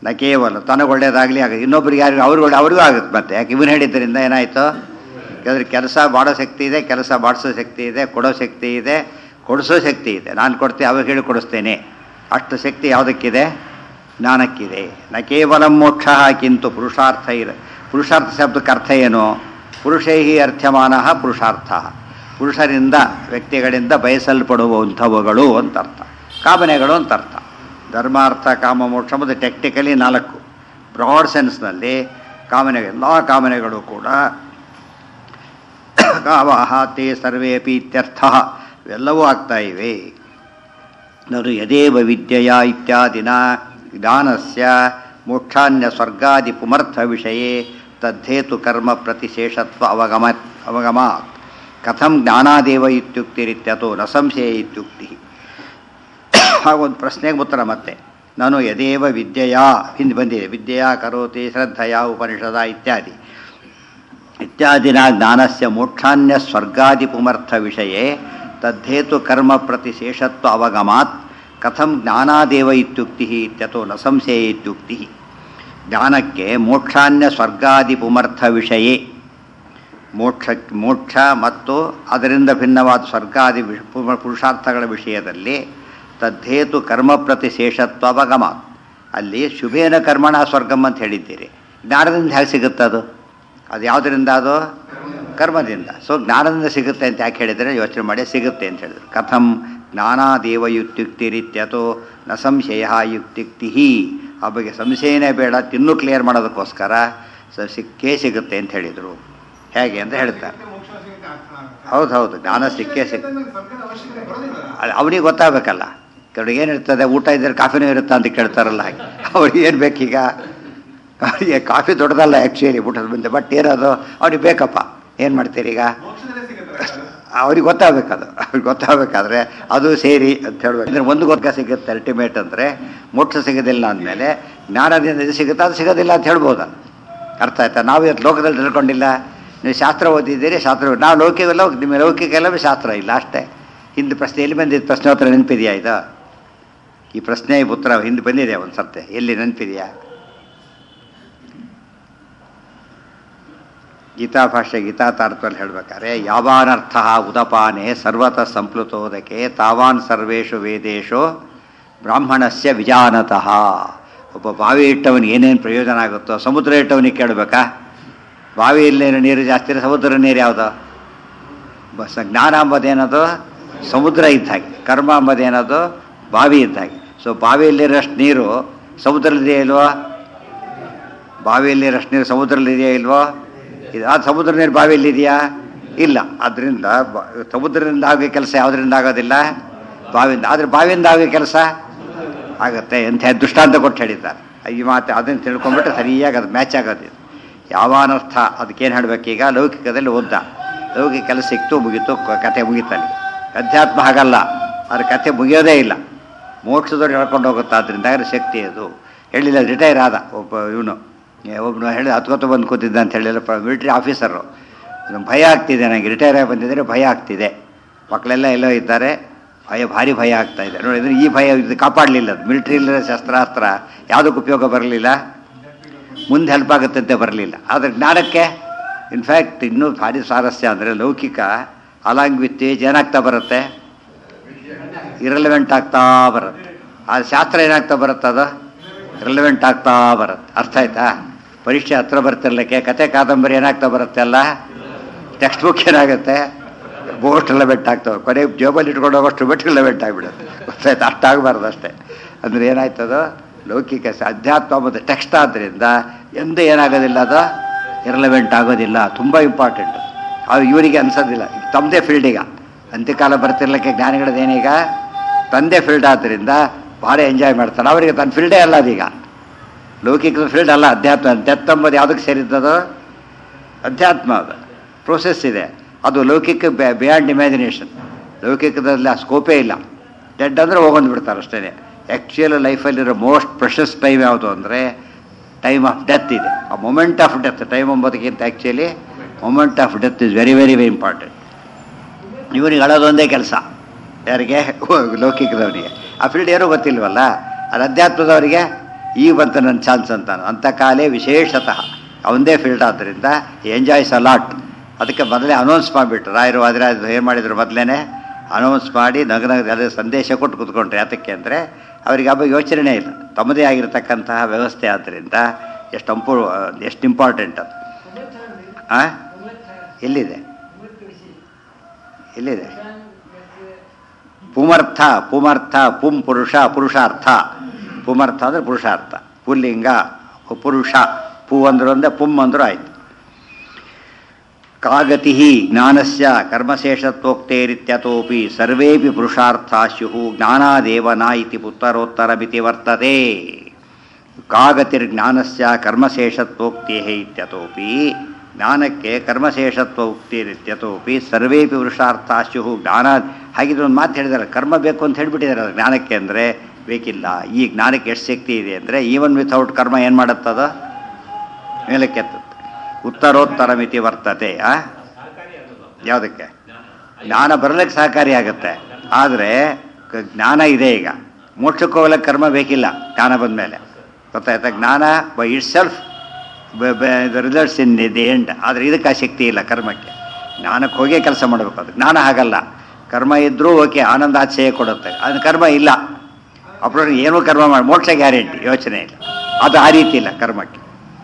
ನ ಕೇವಲ ತನಗೆ ಒಳ್ಳೇದಾಗಲಿ ಆಗ ಇನ್ನೊಬ್ರಿಗೆ ಯಾರಿಗೂ ಅವ್ರಿಗೆ ಒಳ್ಳೆ ಅವ್ರಿಗೂ ಆಗುತ್ತೆ ಮತ್ತೆ ಯಾಕೆ ಇವನು ಹೇಳಿದ್ದರಿಂದ ಏನಾಯಿತು ಯಾಕಂದರೆ ಕೆಲಸ ಮಾಡೋ ಶಕ್ತಿ ಇದೆ ಕೆಲಸ ಮಾಡಿಸೋ ಶಕ್ತಿ ಇದೆ ಕೊಡೋ ಶಕ್ತಿ ಇದೆ ಕೊಡಿಸೋ ಶಕ್ತಿ ಇದೆ ನಾನು ಕೊಡ್ತೀನಿ ಅವಾಗ ಹೇಳಿ ಕೊಡಿಸ್ತೇನೆ ಅಷ್ಟು ಶಕ್ತಿ ಯಾವುದಕ್ಕಿದೆ ಜ್ಞಾನಕ್ಕಿದೆ ನ ಕೇವಲ ಮೋಕ್ಷ ಕಿಂತು ಪುರುಷಾರ್ಥ ಇರ ಪುರುಷಾರ್ಥ ಶಬ್ದಕ್ಕೆ ಅರ್ಥ ಏನು ಪುರುಷೈಹಿ ಅರ್ಥಮಾನ ಪುರುಷಾರ್ಥ ಪುರುಷರಿಂದ ವ್ಯಕ್ತಿಗಳಿಂದ ಬಯಸಲ್ಪಡುವಂಥವುಗಳು ಅಂತ ಅರ್ಥ ಕಾಮನೆಗಳು ಅಂತ ಅರ್ಥ ಧರ್ಮಾರ್ಥ ಕಾಮ ಮೋಕ್ಷ ಮತ್ತು ಟೆಕ್ನಿಕಲಿ ನಾಲ್ಕು ಬ್ರಾಡ್ ಸೆನ್ಸ್ನಲ್ಲಿ ಕಾಮನೆ ಎಲ್ಲ ಕಾಮನೆಗಳು ಕೂಡ ಕಾವಾಹ ತೇ ಸರ್ವೇಪಿ ಇತ್ಯರ್ಥ ಇವೆಲ್ಲವೂ ಆಗ್ತಾ ಇವೆ ನರು ಯದೇವ ವಿದ್ಯೆಯ ಇತ್ಯಾದಿನ ಜ್ಞಾನಸ್ಯ ಮೋಕ್ಷಾನ್ಯ ಸ್ವರ್ಗಾದಿ ಪುಮರ್ಥ ವಿಷಯೇ ತದ್ದೇತು ಕರ್ಮ ಪ್ರತಿಶೇಷತ್ವ ಅವಗಮ ಅವಗಮಾತ್ ಕಥಂ ಜ್ಞಾನಾದೇವ ಇತ್ಯುಕ್ತಿರಿತ್ಯತೋ ನ ಸಂಶಯ ಇತ್ಯುಕ್ತಿ ಹಾಗೊಂದು ಪ್ರಶ್ನೆಗೆ ಉತ್ತರ ಮತ್ತೆ ನಾನು ಯದೇವ ವಿದ್ಯೆಯ ಹಿಂದೆ ಬಂದಿದೆ ವಿದ್ಯೆಯ ಕರೋತಿ ಶ್ರದ್ಧೆಯ ಉಪನಿಷದ ಇತ್ಯಾದಿ ಇತ್ಯಾದಿನ ಜ್ಞಾನಸ್ಯ ಮೋಕ್ಷಾನ್ಯ ಸ್ವರ್ಗಾದಿ ಪುಮರ್ಥ ವಿಷಯೇ ತದ್ದೇತು ಕರ್ಮ ಪ್ರತಿಶೇಷತ್ವ ಅವಗಮಾತ್ ಕಥಂ ಜ್ಞಾನಾದೇವ ಇತ್ಯುಕ್ತಿ ಇತ್ಯತೋ ನ ಸಂಶಯ ಇತ್ಯುಕ್ತಿ ಜ್ಞಾನಕ್ಕೆ ಮೋಕ್ಷಾನ್ಯ ಸ್ವರ್ಗಾದಿ ಪುಮರ್ಥ ವಿಷಯೇ ಮೋಕ್ಷ ಮೋಕ್ಷ ಮತ್ತು ಅದರಿಂದ ಭಿನ್ನವಾದ ಸ್ವರ್ಗಾದಿ ವಿಷ ಪುಮ- ಪುರುಷಾರ್ಥಗಳ ವಿಷಯದಲ್ಲಿ ತದ್ದೇತು ಕರ್ಮ ಪ್ರತಿಶೇಷತ್ವ ಅವಗಮಾತ್ ಅಲ್ಲಿ ಶುಭೇನ ಕರ್ಮಣ ಸ್ವರ್ಗಮ್ ಅಂತ ಹೇಳಿದ್ದೀರಿ ಜ್ಞಾನದಿಂದ ಹೇಗೆ ಸಿಗುತ್ತೆ ಅದು ಅದು ಯಾವುದರಿಂದ ಅದು ಕರ್ಮದಿಂದ ಸೊ ಜ್ಞಾನದಿಂದ ಸಿಗುತ್ತೆ ಅಂತ ಯಾಕೆ ಹೇಳಿದರೆ ಯೋಚನೆ ಮಾಡಿ ಸಿಗುತ್ತೆ ಅಂತ ಹೇಳಿದ್ರು ಕಥಂ ಜ್ಞಾನಾದೇವ ಯುಕ್ತಿರಿತ್ಯತೋ ನ ಸಂಶಯ ಯುಕ್ತಿಕ್ತಿ ಆ ಬಗ್ಗೆ ಸಂಶಯನೇ ಬೇಡ ತಿನ್ನೂ ಕ್ಲಿಯರ್ ಮಾಡೋದಕ್ಕೋಸ್ಕರ ಸ ಸಿಕ್ಕೇ ಸಿಗುತ್ತೆ ಅಂತ ಹೇಳಿದರು ಹೇಗೆ ಅಂತ ಹೇಳ್ತಾರೆ ಹೌದು ಹೌದು ಜ್ಞಾನ ಸಿಕ್ಕೇ ಸಿಕ್ ಅದು ಅವನಿಗೆ ಗೊತ್ತಾಗಬೇಕಲ್ಲ ಕೆಲವ್ರಿಗೆ ಏನಿರ್ತದೆ ಊಟ ಇದ್ದರೆ ಕಾಫಿನೂ ಇರುತ್ತಾ ಅಂತ ಕೇಳ್ತಾರಲ್ಲ ಹಾಗೆ ಅವ್ರಿಗೆ ಏನು ಬೇಕೀಗ ಅವರಿಗೆ ಕಾಫಿ ದೊಡ್ಡದಲ್ಲ ಆ್ಯಕ್ಚುಲಿ ಊಟದ ಮುಂದೆ ಬಟ್ ಏನದು ಅವ್ರಿಗೆ ಬೇಕಪ್ಪ ಏನು ಮಾಡ್ತೀರಿ ಈಗ ಅವ್ರಿಗೆ ಗೊತ್ತಾಗಬೇಕದು ಅವ್ರಿಗೆ ಗೊತ್ತಾಗಬೇಕಾದ್ರೆ ಅದು ಸೇರಿ ಅಂತ ಹೇಳ್ಬೇಕು ಅಂದರೆ ಒಂದು ಗೊತ್ತ ಸಿಗುತ್ತೆ ಅಲ್ಟಿಮೇಟ್ ಅಂದರೆ ಮೋಕ್ಷ ಸಿಗೋದಿಲ್ಲ ಅಂದಮೇಲೆ ಜ್ಞಾನದಿಂದ ಇದು ಸಿಗುತ್ತೆ ಅದು ಸಿಗೋದಿಲ್ಲ ಅಂತ ಹೇಳ್ಬೋದು ಅರ್ಥ ಆಯ್ತಾ ನಾವು ಇವತ್ತು ಲೋಕದಲ್ಲಿ ತಿಳ್ಕೊಂಡಿಲ್ಲ ನೀವು ಶಾಸ್ತ್ರ ಓದಿದ್ದೀರಿ ಶಾಸ್ತ್ರ ನಾವು ಲೌಕಿಕಲ್ಲ ನಿಮ್ಮ ಲೌಕಿಕ ಎಲ್ಲವೂ ಶಾಸ್ತ್ರ ಇಲ್ಲ ಅಷ್ಟೇ ಹಿಂದೆ ಪ್ರಶ್ನೆ ಎಲ್ಲಿ ಬಂದಿದ್ದು ಪ್ರಶ್ನೆ ಉತ್ತರ ನೆನಪಿದೆಯಾ ಇದು ಈ ಪ್ರಶ್ನೆ ಉತ್ತರ ಹಿಂದೆ ಬಂದಿದೆ ಒಂದು ಸರ್ತೆ ಎಲ್ಲಿ ನೆನಪಿದೆಯಾ ಗೀತಾ ಭಾಷೆ ಗೀತಾ ತಾರತ್ವಲ್ಲಿ ಹೇಳ್ಬೇಕಾದ್ರೆ ಯಾವಾನರ್ಥ ಉದಪಾನೆ ಸರ್ವತ ಸಂಪ್ಲುತೋದಕ್ಕೆ ತಾವಾನ್ ಸರ್ವೇಷು ವೇದೇಶು ಬ್ರಾಹ್ಮಣಸ್ಯ ವಿಜಾನತಃ ಒಬ್ಬ ಬಾವಿ ಇಟ್ಟವನಿಗೆ ಏನೇನು ಪ್ರಯೋಜನ ಆಗುತ್ತೋ ಸಮುದ್ರ ಇಟ್ಟವನಿಗೆ ಕೇಳಬೇಕಾ ಬಾವಿಯಲ್ಲಿ ನೀರು ಜಾಸ್ತಿ ಇರೋ ಸಮುದ್ರ ನೀರು ಯಾವುದು ಬಸ್ ಜ್ಞಾನ ಅಂಬೋದೇನದು ಸಮುದ್ರ ಇದ್ದ ಹಾಗೆ ಕರ್ಮ ಅಂಬೋದೇನದು ಬಾವಿ ಇದ್ದ ಹಾಗೆ ಸೊ ಬಾವಿಯಲ್ಲಿರೋಷ್ಟು ನೀರು ಸಮುದ್ರದಲ್ಲಿದೆಯಾ ಇಲ್ವೋ ಬಾವಿಯಲ್ಲಿರೋಷ್ಟು ನೀರು ಸಮುದ್ರದಲ್ಲಿದೆಯಾ ಇಲ್ವೋ ಇದು ಆ ಸಮುದ್ರ ನೀರು ಬಾವಿಯಲ್ಲಿದೆಯಾ ಇಲ್ಲ ಅದರಿಂದ ಸಮುದ್ರದಿಂದ ಆಗೋ ಕೆಲಸ ಯಾವುದರಿಂದ ಆಗೋದಿಲ್ಲ ಬಾವಿಯಿಂದ ಆದರೆ ಬಾವಿಯಿಂದ ಆಗೋ ಕೆಲಸ ಆಗುತ್ತೆ ಅಂತ ದೃಷ್ಟಾಂತ ಕೊಟ್ಟು ಹೇಳಿದ್ದಾರೆ ಈ ಮಾತು ಅದನ್ನು ತಿಳ್ಕೊಂಡ್ಬಿಟ್ರೆ ಸರಿಯಾಗಿ ಅದು ಮ್ಯಾಚ್ ಆಗೋದಿಲ್ಲ ಯಾವಾನರ್ಥ ಅದಕ್ಕೇನು ಹೇಳಬೇಕೀಗ ಲೌಕಿಕದಲ್ಲಿ ಓದ್ದ ಲೌಕಿಕ ಕೆಲಸ ಸಿಕ್ತು ಮುಗೀತು ಕ- ಕತೆ ಮುಗೀತಲ್ಲಿ ಅಧ್ಯಾತ್ಮ ಹಾಗಲ್ಲ ಅದ್ರ ಕತೆ ಮುಗಿಯೋದೇ ಇಲ್ಲ ಮೋಕ್ಷದವ್ರು ಹೇಳ್ಕೊಂಡು ಹೋಗುತ್ತೆ ಆದ್ದರಿಂದ ಅದ್ರ ಶಕ್ತಿ ಅದು ಹೇಳಿಲ್ಲ ರಿಟೈರ್ ಆದ ಒಬ್ಬ ಇವನು ಒಬ್ಬನು ಹೇಳಿ ಹತ್ಕೊತ ಬಂದು ಕೂತಿದ್ದ ಅಂತ ಹೇಳಿಲ್ಲ ಮಿಲಿಟ್ರಿ ಆಫೀಸರು ಇದು ಭಯ ಆಗ್ತಿದೆ ನನಗೆ ರಿಟೈರ್ ಆಗಿ ಬಂದಿದ್ದರೆ ಭಯ ಆಗ್ತಿದೆ ಮಕ್ಕಳೆಲ್ಲ ಎಲ್ಲೋ ಇದ್ದಾರೆ ಭಯ ಭಾರಿ ಭಯ ಆಗ್ತಾ ಇದೆ ನೋಡಿ ಈ ಭಯ ಇದು ಕಾಪಾಡಲಿಲ್ಲ ಅದು ಮಿಲಿಟ್ರಿ ಇಲ್ಲದ ಶಸ್ತ್ರಾಸ್ತ್ರ ಯಾವುದಕ್ಕೆ ಉಪಯೋಗ ಬರಲಿಲ್ಲ ಮುಂದೆ ಹೆಲ್ಪ್ ಆಗುತ್ತೆ ಅಂತ ಬರಲಿಲ್ಲ ಆದರೆ ಜ್ಞಾನಕ್ಕೆ ಇನ್ಫ್ಯಾಕ್ಟ್ ಇನ್ನೂ ಭಾರಿ ಸ್ವಾರಸ್ಯ ಅಂದರೆ ಲೌಕಿಕ ಅಲಾಂಗ್ ವಿತ್ ಏಜ್ ಏನಾಗ್ತಾ ಬರುತ್ತೆ ಇರಲೆವೆಂಟ್ ಆಗ್ತಾ ಬರುತ್ತೆ ಆ ಶಾಸ್ತ್ರ ಏನಾಗ್ತಾ ಬರುತ್ತೆ ಅದು ರಿಲೆವೆಂಟ್ ಆಗ್ತಾ ಬರುತ್ತೆ ಅರ್ಥ ಆಯ್ತಾ ಪರೀಕ್ಷೆ ಹತ್ರ ಬರ್ತಿರ್ಲಿಕ್ಕೆ ಕತೆ ಕಾದಂಬರಿ ಏನಾಗ್ತಾ ಬರುತ್ತೆ ಅಲ್ಲ ಟೆಕ್ಸ್ಟ್ ಬುಕ್ ಏನಾಗುತ್ತೆ ಬೋಸ್ಟ್ ರಿಲೆವೆಂಟ್ ಆಗ್ತವೆ ಕೊನೆಗೆ ಜೇಬಲ್ಲಿ ಇಟ್ಕೊಂಡು ಹೋಗೋಷ್ಟು ಬಿಟ್ಟು ರಿಲೆವೆಂಟ್ ಆಗಿಬಿಡುತ್ತೆ ಗೊತ್ತಾಯ್ತು ಅಷ್ಟಾಗಬಾರ್ದು ಅಷ್ಟೇ ಅಂದರೆ ಏನಾಯ್ತದು ಲೌಕಿಕ ಸ- ಅಧ್ಯಾತ್ಮ ಮತ್ತು ಟೆಕ್ಸ್ಟ್ ಆದ್ದರಿಂದ ಎಂದೂ ಏನಾಗೋದಿಲ್ಲ ಅದು ಇರಲೆವೆಂಟ್ ಆಗೋದಿಲ್ಲ ತುಂಬ ಇಂಪಾರ್ಟೆಂಟ್ ಅವ್ರು ಇವರಿಗೆ ಅನ್ಸೋದಿಲ್ಲ ಇದು ತಮ್ಮದೇ ಫೀಲ್ಡೀಗ ಅಂತ್ಯಕಾಲ ಬರ್ತಿರ್ಲಿಕ್ಕೆ ಜ್ಞಾನಿಗಳದೇನೀಗ ತಂದೆ ಫೀಲ್ಡ್ ಆದ್ದರಿಂದ ಭಾಳ ಎಂಜಾಯ್ ಮಾಡ್ತಾರೆ ಅವರಿಗೆ ತನ್ನ ಫೀಲ್ಡೇ ಅಲ್ಲ ಅದೀಗ ಲೌಕಿಕದ ಫೀಲ್ಡ್ ಅಲ್ಲ ಅಧ್ಯಾತ್ಮ ಡೆತ್ ಎಂಬುದು ಯಾವುದಕ್ಕೆ ಸೇರಿದ್ದದು ಅಧ್ಯಾತ್ಮ ಅದು ಪ್ರೋಸೆಸ್ ಇದೆ ಅದು ಲೌಕಿಕ ಬಿಯಾಂಡ್ ಇಮ್ಯಾಜಿನೇಷನ್ ಲೌಕಿಕದಲ್ಲಿ ಆ ಸ್ಕೋಪೇ ಇಲ್ಲ ಡೆಡ್ ಅಂದರೆ ಹೋಗೊಂದು ಬಿಡ್ತಾರೆ ಅಷ್ಟೇ ಆ್ಯಕ್ಚುಯಲ್ ಲೈಫಲ್ಲಿರೋ ಮೋಸ್ಟ್ ಪ್ರೆಷಸ್ ಟೈಮ್ ಯಾವುದು ಅಂದರೆ ಟೈಮ್ ಆಫ್ ಡೆತ್ ಇದೆ ಆ ಮೊಮೆಂಟ್ ಆಫ್ ಡೆತ್ ಟೈಮ್ ಎಂಬುದಕ್ಕಿಂತ actually moment of death is very very very important ಇವನಿಗೆ ಅಳೋದೊಂದೇ ಕೆಲಸ ಯಾರಿಗೆ ಲೌಕಿಕದವನಿಗೆ ಆ ಫೀಲ್ಡ್ ಏನೂ ಗೊತ್ತಿಲ್ವಲ್ಲ ಅದು ಅಧ್ಯಾತ್ಮದವರಿಗೆ ಈಗ ಬಂತ ನನ್ನ ಚಾನ್ಸ್ ಅಂತ ಅಂಥ ಕಾಲೇ ವಿಶೇಷತಃ ಅವನದೇ ಫೀಲ್ಡ್ ಆದ್ದರಿಂದ ಎಂಜಾಯ್ಸ್ ಅಲಾಟ್ ಅದಕ್ಕೆ ಮೊದಲೇ ಅನೌನ್ಸ್ ಮಾಡಿಬಿಟ್ರು ರಾಯರು ಆದರೆ ಅದು ಏನು ಮಾಡಿದ್ರು ಮೊದಲೇ ಅನೌನ್ಸ್ ಮಾಡಿ ನಗನಗ ಅದೇ ಸಂದೇಶ ಕೊಟ್ಟು ಕೂತ್ಕೊಂಡ್ರೆ ಯಾತಕ್ಕೆ ಅಂದರೆ ಅವರಿಗೆ ಹಬ್ಬ ಯೋಚನೆ ಇಲ್ಲ ತಮ್ಮದೇ ಆಗಿರತಕ್ಕಂತಹ ವ್ಯವಸ್ಥೆ ಆದ್ದರಿಂದ ಎಷ್ಟು ಅಂಪು ಎಷ್ಟು ಇಂಪಾರ್ಟೆಂಟ್ ಅದು ಆ? ಎಲ್ಲಿದೆ ಎಲ್ಲಿದೆ ಪುಮರ್ಥ ಪುಮರ್ಥ ಪುಂ ಪುರುಷ ಪುರುಷಾರ್ಥ ಪುಮರ್ಥ ಅಂದರೆ ಪುರುಷಾರ್ಥ ಪುಲ್ಲಿಂಗ ಪುರುಷ ಪೂ ಅಂದ್ರು ಒಂದೇ ಪುಂ ಅಂದ್ರು ಆಯ್ತು ಕಾಗತಿ ಜ್ಞಾನಸ್ಯ ಕರ್ಮಶೇಷತ್ವೋಕ್ತೇರಿತ್ಯತೋಪಿ ಸರ್ವೇಪಿ ಪುರುಷಾರ್ಥ ಸ್ಯು ಜ್ಞಾನಾದೇವನ ಇತಿ ಉತ್ತರೋತ್ತರಮಿತಿ ವರ್ತತೆ ಕಾಗತಿರ್ಜ್ಞಾನಸ್ಯ ಕರ್ಮಶೇಷತ್ವೋಕ್ತಿ ಇತ್ಯತೋಪಿ ಜ್ಞಾನಕ್ಕೆ ಕರ್ಮಶೇಷತ್ವ ಉಕ್ತಿರಿತ್ಯತೋಪಿ ಸರ್ವೇಪಿ ಪುರುಷಾರ್ಥ ಸ್ಯು ಜ್ಞಾನ ಹಾಗಿದ್ರೆ ಒಂದು ಮಾತು ಹೇಳಿದ್ದಾರೆ ಕರ್ಮ ಬೇಕು ಅಂತ ಹೇಳಿಬಿಟ್ಟಿದ್ದಾರೆ ಅದು ಜ್ಞಾನಕ್ಕೆ ಅಂದರೆ ಬೇಕಿಲ್ಲ ಈ ಜ್ಞಾನಕ್ಕೆ ಎಷ್ಟು ಶಕ್ತಿ ಇದೆ ಅಂದರೆ ಈವನ್ ವಿಥೌಟ್ ಕರ್ಮ ಏನು ಮಾಡುತ್ತದ ಮೇಲಕ್ಕೆತ್ತುತ್ತೆ ಉತ್ತರೋತ್ತರ ಮಿತಿ ವರ್ತತೆ ಆ ಯಾವುದಕ್ಕೆ ಜ್ಞಾನ ಬರಲಿಕ್ಕೆ ಸಹಕಾರಿಯಾಗುತ್ತೆ ಆದರೆ ಕ- ಜ್ಞಾನ ಇದೆ ಈಗ ಮೋಕ್ಷಕ್ಕೆ ಹೋಗ್ಲಿಕ್ಕೆ ಕರ್ಮ ಬೇಕಿಲ್ಲ ಜ್ಞಾನ ಬಂದ ಮೇಲೆ ಗೊತ್ತಾಯ್ತಾ ಜ್ಞಾನ by itself the results in the end ಆದರೆ ಇದಕ್ಕೆ ಆ ಶಕ್ತಿ ಇಲ್ಲ ಕರ್ಮಕ್ಕೆ ಜ್ಞಾನಕ್ಕೆ ಹೋಗೇ ಕೆಲಸ ಮಾಡಬೇಕು ಅದು ಜ್ಞಾನ ಹಾಗಲ್ಲ ಕರ್ಮ ಇದ್ದರೂ ಓಕೆ ಆನಂದ ಆಚೆಯೇ ಕೊಡುತ್ತೆ ಅದು ಕರ್ಮ ಇಲ್ಲ ಅಪ್ರ ಏನೂ ಕರ್ಮ ಮಾಡಿ ಮೋಕ್ಷ ಗ್ಯಾರಂಟಿ ಯೋಚನೆ ಇಲ್ಲ ಅದು ಆ ರೀತಿ ಇಲ್ಲ ಕರ್ಮಕ್ಕೆ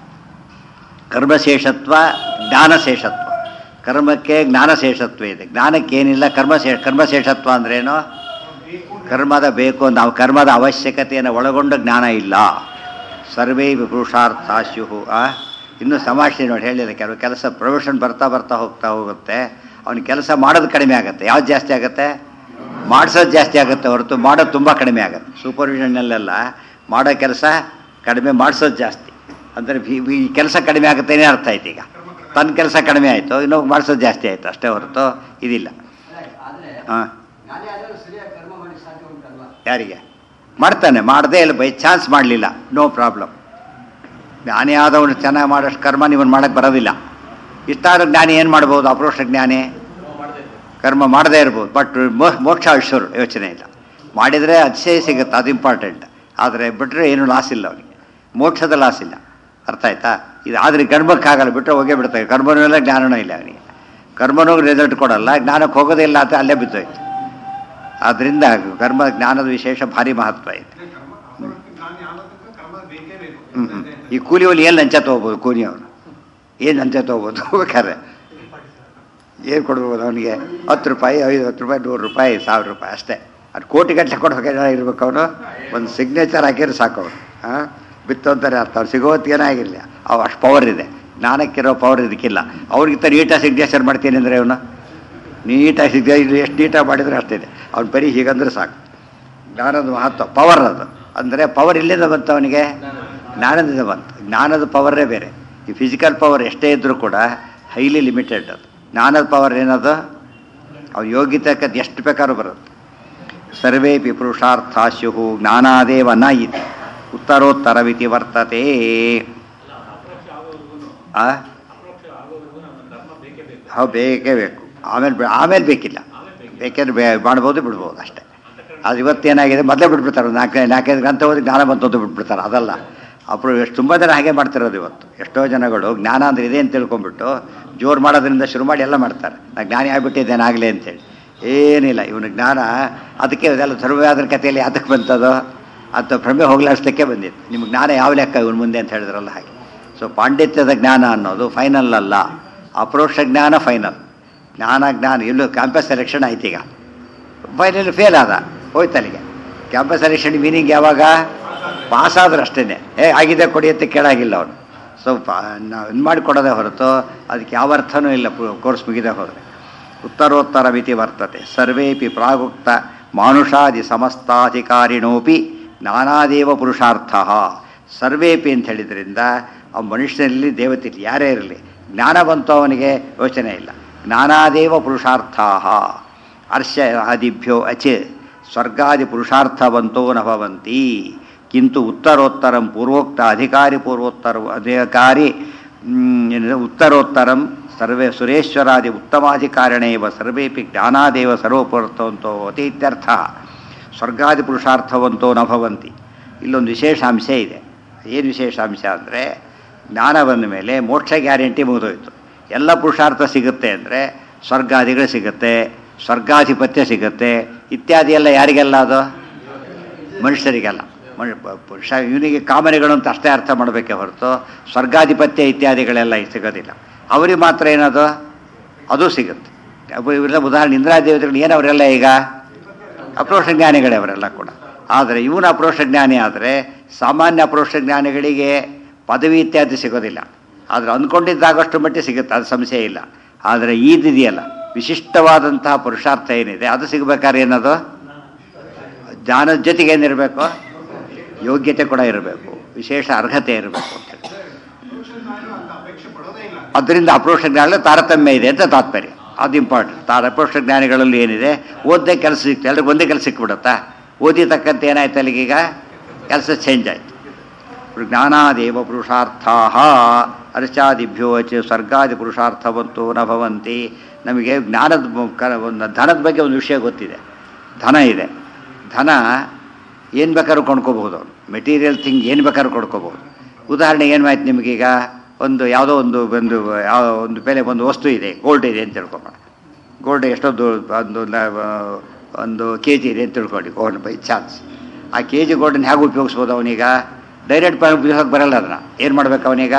ಕರ್ಮಶೇಷತ್ವ ಜ್ಞಾನಶೇಷತ್ವ ಕರ್ಮಕ್ಕೆ ಜ್ಞಾನಶೇಷತ್ವ ಇದೆ ಜ್ಞಾನಕ್ಕೆ ಏನಿಲ್ಲ ಕರ್ಮಶೇ ಕರ್ಮಶೇಷತ್ವ ಅಂದ್ರೇನು ಕರ್ಮದ ಬೇಕು ನಾವು ಕರ್ಮದ ಅವಶ್ಯಕತೆಯನ್ನು ಒಳಗೊಂಡ ಜ್ಞಾನ ಇಲ್ಲ ಸರ್ವೇ ಪುರುಷಾರ್ಥ ಸ್ಯು ಆ ಇನ್ನು ಸಮಾಷೆ ನೋಡಿ ಹೇಳಿಲ್ಲ ಕೆಲವು ಕೆಲಸ ಪ್ರೊಫೆಷನ್ ಬರ್ತಾ ಬರ್ತಾ ಹೋಗ್ತಾ ಹೋಗುತ್ತೆ ಅವನ ಕೆಲಸ ಮಾಡೋದು ಕಡಿಮೆ ಆಗುತ್ತೆ ಯಾವ್ದು ಜಾಸ್ತಿ ಆಗುತ್ತೆ ಮಾಡಿಸೋದು ಜಾಸ್ತಿ ಆಗುತ್ತೆ ಹೊರತು ಮಾಡೋದು ತುಂಬ ಕಡಿಮೆ ಆಗುತ್ತೆ ಸೂಪರ್ವಿಷನ್ನಲ್ಲೆಲ್ಲ ಮಾಡೋ ಕೆಲಸ ಕಡಿಮೆ ಮಾಡಿಸೋದು ಜಾಸ್ತಿ ಅಂದರೆ ಈ ಕೆಲಸ ಕಡಿಮೆ ಆಗುತ್ತೇನೆ ಅರ್ಥ ಆಯ್ತು ಈಗ ತನ್ನ ಕೆಲಸ ಕಡಿಮೆ ಆಯಿತು ಇನ್ನೊಬ್ಬ ಮಾಡಿಸೋದು ಜಾಸ್ತಿ ಆಯಿತು ಅಷ್ಟೇ ಹೊರತು ಇದಿಲ್ಲ ಆದ್ರೆ ಹಾಂ ಜ್ಞಾನಿ ಆದರೂ ಸರಿಯಾಗಿ ಕರ್ಮ ಮಾಡಿ ಸಾಧ್ಯ ಉಂಟಲ್ವಾ ಯಾರಿಗೆ ಮಾಡ್ತಾನೆ ಮಾಡದೇ ಇಲ್ಲ ಬೈ ಚಾನ್ಸ್ ಮಾಡಲಿಲ್ಲ ನೋ ಪ್ರಾಬ್ಲಮ್ ಜ್ಞಾನಿ ಆದವನು ಚೆನ್ನಾಗಿ ಮಾಡೋಷ್ಟು ಕರ್ಮ ನೀವನು ಮಾಡೋಕ್ಕೆ ಬರೋದಿಲ್ಲ ಇಷ್ಟಾದ್ರೂ ಜ್ಞಾನಿ ಏನು ಮಾಡ್ಬೋದು ಅಪ್ರೋಷ್ಟ ಜ್ಞಾನಿ ಕರ್ಮ ಮಾಡದೇ ಇರ್ಬೋದು ಬಟ್ ಮೋಕ್ಷ ಅಶ್ವರು ಯೋಚನೆ ಇಲ್ಲ ಮಾಡಿದರೆ ಅತಿಶಯ ಸಿಗುತ್ತೆ ಅದು ಇಂಪಾರ್ಟೆಂಟ್ ಆದರೆ ಬಿಟ್ಟರೆ ಏನು ಲಾಸ್ ಇಲ್ಲ ಅವನಿಗೆ ಮೋಕ್ಷದ ಲಾಸ್ ಇಲ್ಲ ಅರ್ಥ ಆಯ್ತಾ ಇದು ಆದರೆ ಕರ್ಮಕ್ಕಾಗಲ್ಲ ಬಿಟ್ಟರೆ ಹೋಗೇ ಬಿಡ್ತಾರೆ ಕರ್ಮನೂ ಇಲ್ಲ ಜ್ಞಾನನೂ ಇಲ್ಲ ಅವನಿಗೆ ಕರ್ಮನೂ ರಿಸಲ್ಟ್ ಕೊಡಲ್ಲ ಜ್ಞಾನಕ್ಕೆ ಹೋಗೋದೇ ಇಲ್ಲ ಅಂತ ಅಲ್ಲೇ ಬಿದ್ದೋಯ್ತು ಆದ್ದರಿಂದ ಕರ್ಮ ಜ್ಞಾನದ ವಿಶೇಷ ಭಾರಿ ಮಹತ್ವ ಇದೆ ಕರ್ಮ ಅಪರೋಕ್ಷ ಜ್ಞಾನಿ ಆಗೋದಕ್ಕೆ ಕರ್ಮ ಬೇಕೇ ಬೇಕು ಹ್ಮ್, ಹ್ಮ್. ಈ ಕೂಲಿ ಅವನು ಏನು ಲಂಚ ತೊಗೋಬೋದು ಕೂಲಿಯವನು ಏನು ಲಂಚ ತೊಗೋಬೋದು ಬೇಕಾದ್ರೆ ಏನು ಕೊಡ್ಬೋದು ಅವನಿಗೆ ಹತ್ತು ರೂಪಾಯಿ ಐವತ್ತು ರೂಪಾಯಿ ನೂರು ರೂಪಾಯಿ ಸಾವಿರ ರೂಪಾಯಿ ಅಷ್ಟೇ ಅದು ಕೋಟಿ ಗಟ್ಟಲೆ ಕೊಡ್ಬೇಕಾದ್ರೆ ಇರ್ಬೇಕು ಅವನು ಒಂದು ಸಿಗ್ನೇಚರ್ ಹಾಕಿದ್ರೆ ಸಾಕು ಅವನು ಹಾಂ ಬಿತ್ತು ಅಂತಾರೆ ಅರ್ಥ ಅವ್ನು ಸಿಗೋತ್ತಿಗೆ ಏನಾಗಿರಲಿಲ್ಲ ಅವು ಅಷ್ಟು ಪವರ್ ಇದೆ ಜ್ಞಾನಕ್ಕಿರೋ ಪವರ್ ಇದಕ್ಕಿಲ್ಲ ಅವ್ರಿಗಿಂತ ನೀಟಾಗಿ ಸಿಗ್ನೇಚರ್ ಮಾಡ್ತೀನಿ ಅಂದರೆ ಅವನು ನೀಟಾಗಿ ಸಿಗ್ನೇ ಎಷ್ಟು ನೀಟಾಗಿ ಮಾಡಿದರೆ ಅಷ್ಟಿದೆ ಅವ್ನು ಬರೀ ಹೀಗಂದ್ರೆ ಸಾಕು ಜ್ಞಾನದ ಮಹತ್ವ ಪವರ್ ಅದು ಅಂದರೆ ಪವರ್ ಇಲ್ಲಿಂದ ಬಂತು ಅವನಿಗೆ ಜ್ಞಾನದಿಂದ ಬಂತು ಜ್ಞಾನದ ಪವರೇ ಬೇರೆ ಈ ಫಿಸಿಕಲ್ ಪವರ್ ಎಷ್ಟೇ ಇದ್ದರೂ ಕೂಡ ಹೈಲಿ ಲಿಮಿಟೆಡ್ ಅದು ಜ್ಞಾನದ ಪವರ್ ಏನದು ಅವು ಯೋಗ್ಯತೆ ಎಷ್ಟು ಬೇಕಾದ್ರೂ ಬರುತ್ತೆ ಸರ್ವೇಪಿ ಪುರುಷಾರ್ಥಾಸ್ಯು ಜ್ಞಾನಾದೇವ ನ ಇತಿ ಉತ್ತರೋತ್ತರವಿತಿ ವರ್ತತೆ ಆ ಹೌ ಬೇಕೇ ಬೇಕು ಆಮೇಲೆ ಬೆ- ಆಮೇಲೆ ಬೇಕಿಲ್ಲ ಬೇಕಿದ್ರೆ ಬೇ ಮಾಡ್ಬೋದು ಬಿಡ್ಬೋದು ಅಷ್ಟೇ ಅದು ಇವತ್ತೇನಾಗಿದೆ ಮೊದಲೇ ಬಿಟ್ಬಿಡ್ತಾರೆ ನಾಲ್ಕು ನಾಲ್ಕೈದು ಗಂಟೆ ಹೋದ್ರೆ ಜ್ಞಾನ ಬಂತು ಬಿಟ್ಬಿಡ್ತಾರೆ ಅದಲ್ಲ ಅಪ್ರು ಎಷ್ಟು ತುಂಬ ಜನ ಹಾಗೆ ಮಾಡ್ತಿರೋದು ಇವತ್ತು ಎಷ್ಟೋ ಜನಗಳು ಜ್ಞಾನ ಅಂದ್ರೆ ಇದೆ ಅಂತ ತಿಳ್ಕೊಂಬಿಟ್ಟು ಜೋರು ಮಾಡೋದ್ರಿಂದ ಶುರು ಮಾಡಿ ಎಲ್ಲ ಮಾಡ್ತಾರೆ ನಾ ಜ್ಞಾನಿ ಆಗಿಬಿಟ್ಟಿದ್ದೇನೆ ಆಗಲಿ ಅಂತೇಳಿ ಏನಿಲ್ಲ ಇವನು ಜ್ಞಾನ ಅದಕ್ಕೆ ಇದೆಲ್ಲ ಧರ್ಮವಾದ್ರ ಕಥೆಯಲ್ಲಿ ಯಾತಕ್ಕೆ ಬಂತದೋ ಅಂತ ಭ್ರಮೆ ಹೋಗ್ಲಾಡ್ಸಲಿಕ್ಕೆ ಬಂದಿತ್ತು ನಿಮ್ಮ ಜ್ಞಾನ ಯಾವ ಲೆಕ್ಕ ಇವನು ಮುಂದೆ ಅಂತ ಹೇಳಿದ್ರಲ್ಲ ಹಾಗೆ ಸೊ ಪಾಂಡಿತ್ಯದ ಜ್ಞಾನ ಅನ್ನೋದು ಫೈನಲ್ ಅಲ್ಲ ಅಪ್ರೋಕ್ಷ ಜ್ಞಾನ ಫೈನಲ್ ಜ್ಞಾನ ಜ್ಞಾನ ಎಲ್ಲೂ ಕ್ಯಾಂಪಸ್ ಸೆಲೆಕ್ಷನ್ ಆಯ್ತು ಈಗ ಫೈನಲ್ ಫೇಲ್ ಆದ ಹೋಯ್ತು ಅಲ್ಲಿಗೆ ಕ್ಯಾಂಪಸ್ ಸೆಲೆಕ್ಷನ್ ಮೀನಿಂಗ್ ಯಾವಾಗ ಪಾಸ್ ಆದ್ರೆ ಅಷ್ಟೇ ಏ ಆಗಿದೆ ಕೊಡಿ ಅಂತ ಕೇಳಾಗಿಲ್ಲ ಅವನು ಸೊ ನಾವು ಇದು ಮಾಡಿ ಕೊಡೋದೇ ಹೊರತು ಅದಕ್ಕೆ ಯಾವ ಅರ್ಥನೂ ಇಲ್ಲ ಕೋರ್ಸ್ ಮುಗಿದೇ ಹೋದರೆ ಉತ್ತರೋತ್ತರ ಮಿತಿ ವರ್ತತೆ ಸರ್ವೇಪಿ ಪ್ರಾಗುಕ್ತ ಮಾನುಷಾದಿ ಸಮಸ್ತಾಧಿಕಾರಿಣೋಪಿ ನಾನಾದೇವ ಪುರುಷಾರ್ಥ ಸರ್ವೇಪಿ ಅಂತ ಹೇಳಿದ್ರಿಂದ ಆ ಮನುಷ್ಯನಲ್ಲಿ ದೇವತೆ ಇರಲಿ ಯಾರೇ ಇರಲಿ ಜ್ಞಾನ ಬಂತು ಅವನಿಗೆ ಯೋಚನೆ ಇಲ್ಲ ಜ್ಞಾನಾದೇವ ಪುರುಷಾರ್ಥಾ ಹರ್ಷ ಆದಿಭ್ಯೋ ಅಚ್ ಸ್ವರ್ಗಾದಿ ಪುರುಷಾರ್ಥವಂತೋ ನ ಭವಂತಿ ಕಿಂತು ಉತ್ತರೋತ್ತರಂ ಪೂರ್ವೋಕ್ತ ಅಧಿಕಾರಿ ಪೂರ್ವೋತ್ತರ ಅಧಿಕಾರಿ ಮ್, ಏನಿದೆ, ಉತ್ತರೋತ್ತರಂ ಸರ್ವೇ ಸುರೇಶ್ವರಾದಿ ಉತ್ತಮಾಧಿಕಾರಣೇವ ಸರ್ವೇಪಿ ಜ್ಞಾನಾದೇವ ಸರ್ವಪೂರ್ತವಂತೋ ಅತಿ ಇತ್ಯರ್ಥ ಸ್ವರ್ಗಾದಿ ಪುರುಷಾರ್ಥವಂತೋ ನ ಭವಂತಿ ಇಲ್ಲೊಂದು ವಿಶೇಷ ಅಂಶ ಇದೆ ಏನು ವಿಶೇಷಾಂಶ ಅಂದರೆ ಜ್ಞಾನ ಬಂದ ಮೇಲೆ ಮೋಕ್ಷ ಗ್ಯಾರಂಟಿ ಮುಗಿದೋಯ್ತು ಎಲ್ಲ ಪುರುಷಾರ್ಥ ಸಿಗುತ್ತೆ ಅಂದರೆ ಸ್ವರ್ಗಾದಿಗಳು ಸಿಗುತ್ತೆ ಸ್ವರ್ಗಾಧಿಪತ್ಯ ಸಿಗುತ್ತೆ ಇತ್ಯಾದಿ ಎಲ್ಲ ಯಾರಿಗೆಲ್ಲ ಅದು ಮನುಷ್ಯರಿಗೆಲ್ಲ ಮನು ಪ- ಪುರುಷ ಇವನಿಗೆ ಕಾಮನೆಗಳು ಅಂತ ಅಷ್ಟೇ ಅರ್ಥ ಮಾಡಬೇಕೆ ಹೊರತು ಸ್ವರ್ಗಾಧಿಪತ್ಯ ಇತ್ಯಾದಿಗಳೆಲ್ಲ ಸಿಗೋದಿಲ್ಲ ಅವರಿಗೆ ಮಾತ್ರ ಏನದು ಅದು ಸಿಗುತ್ತೆ ಅವು ಇವೆಲ್ಲ ಉದಾಹರಣೆ ಇಂದ್ರಾದೇವತೆಗಳು ಏನು ಅವರೆಲ್ಲ ಈಗ ಅಪ್ರೋಷ ಜ್ಞಾನಿಗಳೇ ಅವರೆಲ್ಲ ಕೂಡ ಆದರೆ ಇವನು ಅಪ್ರೋಷ ಜ್ಞಾನಿ ಆದರೆ ಸಾಮಾನ್ಯ ಅಪ್ರೋಷ ಜ್ಞಾನಿಗಳಿಗೆ ಪದವಿ ಇತ್ಯಾದಿ ಸಿಗೋದಿಲ್ಲ ಆದರೆ ಅಂದ್ಕೊಂಡಿದ್ದಾಗಷ್ಟು ಮಟ್ಟಿಗೆ ಸಿಗುತ್ತೆ ಅದು ಸಂಶಯ ಇಲ್ಲ ಆದರೆ ಈದಿದೆಯಲ್ಲ ವಿಶಿಷ್ಟವಾದಂತಹ ಪುರುಷಾರ್ಥ ಏನಿದೆ ಅದು ಸಿಗಬೇಕಾದ್ರೆ ಏನದು ಜ್ಞಾನದ ಜೊತೆಗೆ ಏನಿರಬೇಕು ಯೋಗ್ಯತೆ ಕೂಡ ಇರಬೇಕು ವಿಶೇಷ ಅರ್ಹತೆ ಇರಬೇಕು ಅಂತೇಳಿ ಟ್ಯೂಷನ್ ನಾನು ಅಂತ ಅಪೇಕ್ಷೆ ಪಡೋದೇ ಇಲ್ಲ ಅದರಿಂದ ಅಪ್ರೋಷ ಜ್ಞಾನದಲ್ಲಿ ತಾರತಮ್ಯ ಇದೆ ಅಂತ ತಾತ್ಪರ್ಯ ಅದು ಇಂಪಾರ್ಟೆಂಟ್ ತಾರ ಅಪ್ರೋಷ ಜ್ಞಾನಿಗಳಲ್ಲಿ ಏನಿದೆ ಓದ್ದೇ ಕೆಲಸ ಸಿಕ್ತು ಎಲ್ರಿಗೂ ಒಂದೇ ಕೆಲಸ ಸಿಕ್ಬಿಡುತ್ತಾ ಓದಿ ತಕ್ಕಂತೆ ಏನಾಯ್ತು ಅಲ್ಲಿಗೀಗ ಕೆಲಸ ಚೇಂಜ್ ಆಯಿತು ಜ್ಞಾನಾದೇವ ಪುರುಷಾರ್ಥಾ ಅರ್ಚಾದಿಭ್ಯೋ ಚ ಸ್ವರ್ಗಾದಿ ಪುರುಷಾರ್ಥವಂತೂ ನ ಭವಂತಿ ನಮಗೆ ಜ್ಞಾನದ ಮು- ಕ- ಒಂದು ಧನದ ಬಗ್ಗೆ ಒಂದು ವಿಷಯ ಗೊತ್ತಿದೆ ಧನ ಇದೆ ಧನ ಏನು ಬೇಕಾದ್ರೂ ಕೊಂಡ್ಕೋಬಹುದು ಅವನು ಮೆಟೀರಿಯಲ್ ಥಿಂಗ್ ಏನು ಬೇಕಾದ್ರೂ ಕೊಂಡ್ಕೋಬಹುದು ಉದಾಹರಣೆಗೆ ಏನು ಆಯ್ತು ನಿಮಗೀಗ ಒಂದು ಯಾವುದೋ ಒಂದು ಒಂದು ಯಾವ ಒಂದು ಬೆಲೆ ಒಂದು ವಸ್ತು ಇದೆ ಗೋಲ್ಡ್ ಇದೆ ಅಂತ ತಿಳ್ಕೊಬೋಣ ಗೋಲ್ಡ್ ಎಷ್ಟೊಂದು ಒಂದು ನ- ಒಂದು ಕೆ ಜಿ ಇದೆ ಅಂತ ತಿಳ್ಕೊಳ್ಳಿ ಗೋಲ್ಡ್ ಬೈ ಚಾನ್ಸ್ ಆ ಕೆ ಜಿ ಗೋಲ್ಡನ್ನ ಹೇಗೆ ಉಪಯೋಗಿಸ್ಬೋದು ಅವನೀಗ ಡೈರೆಕ್ಟ್ ಉಪಯೋಗಕ್ಕೆ ಬರಲ್ಲ ಅದನ್ನು ಏನು ಮಾಡ್ಬೇಕು ಅವನೀಗ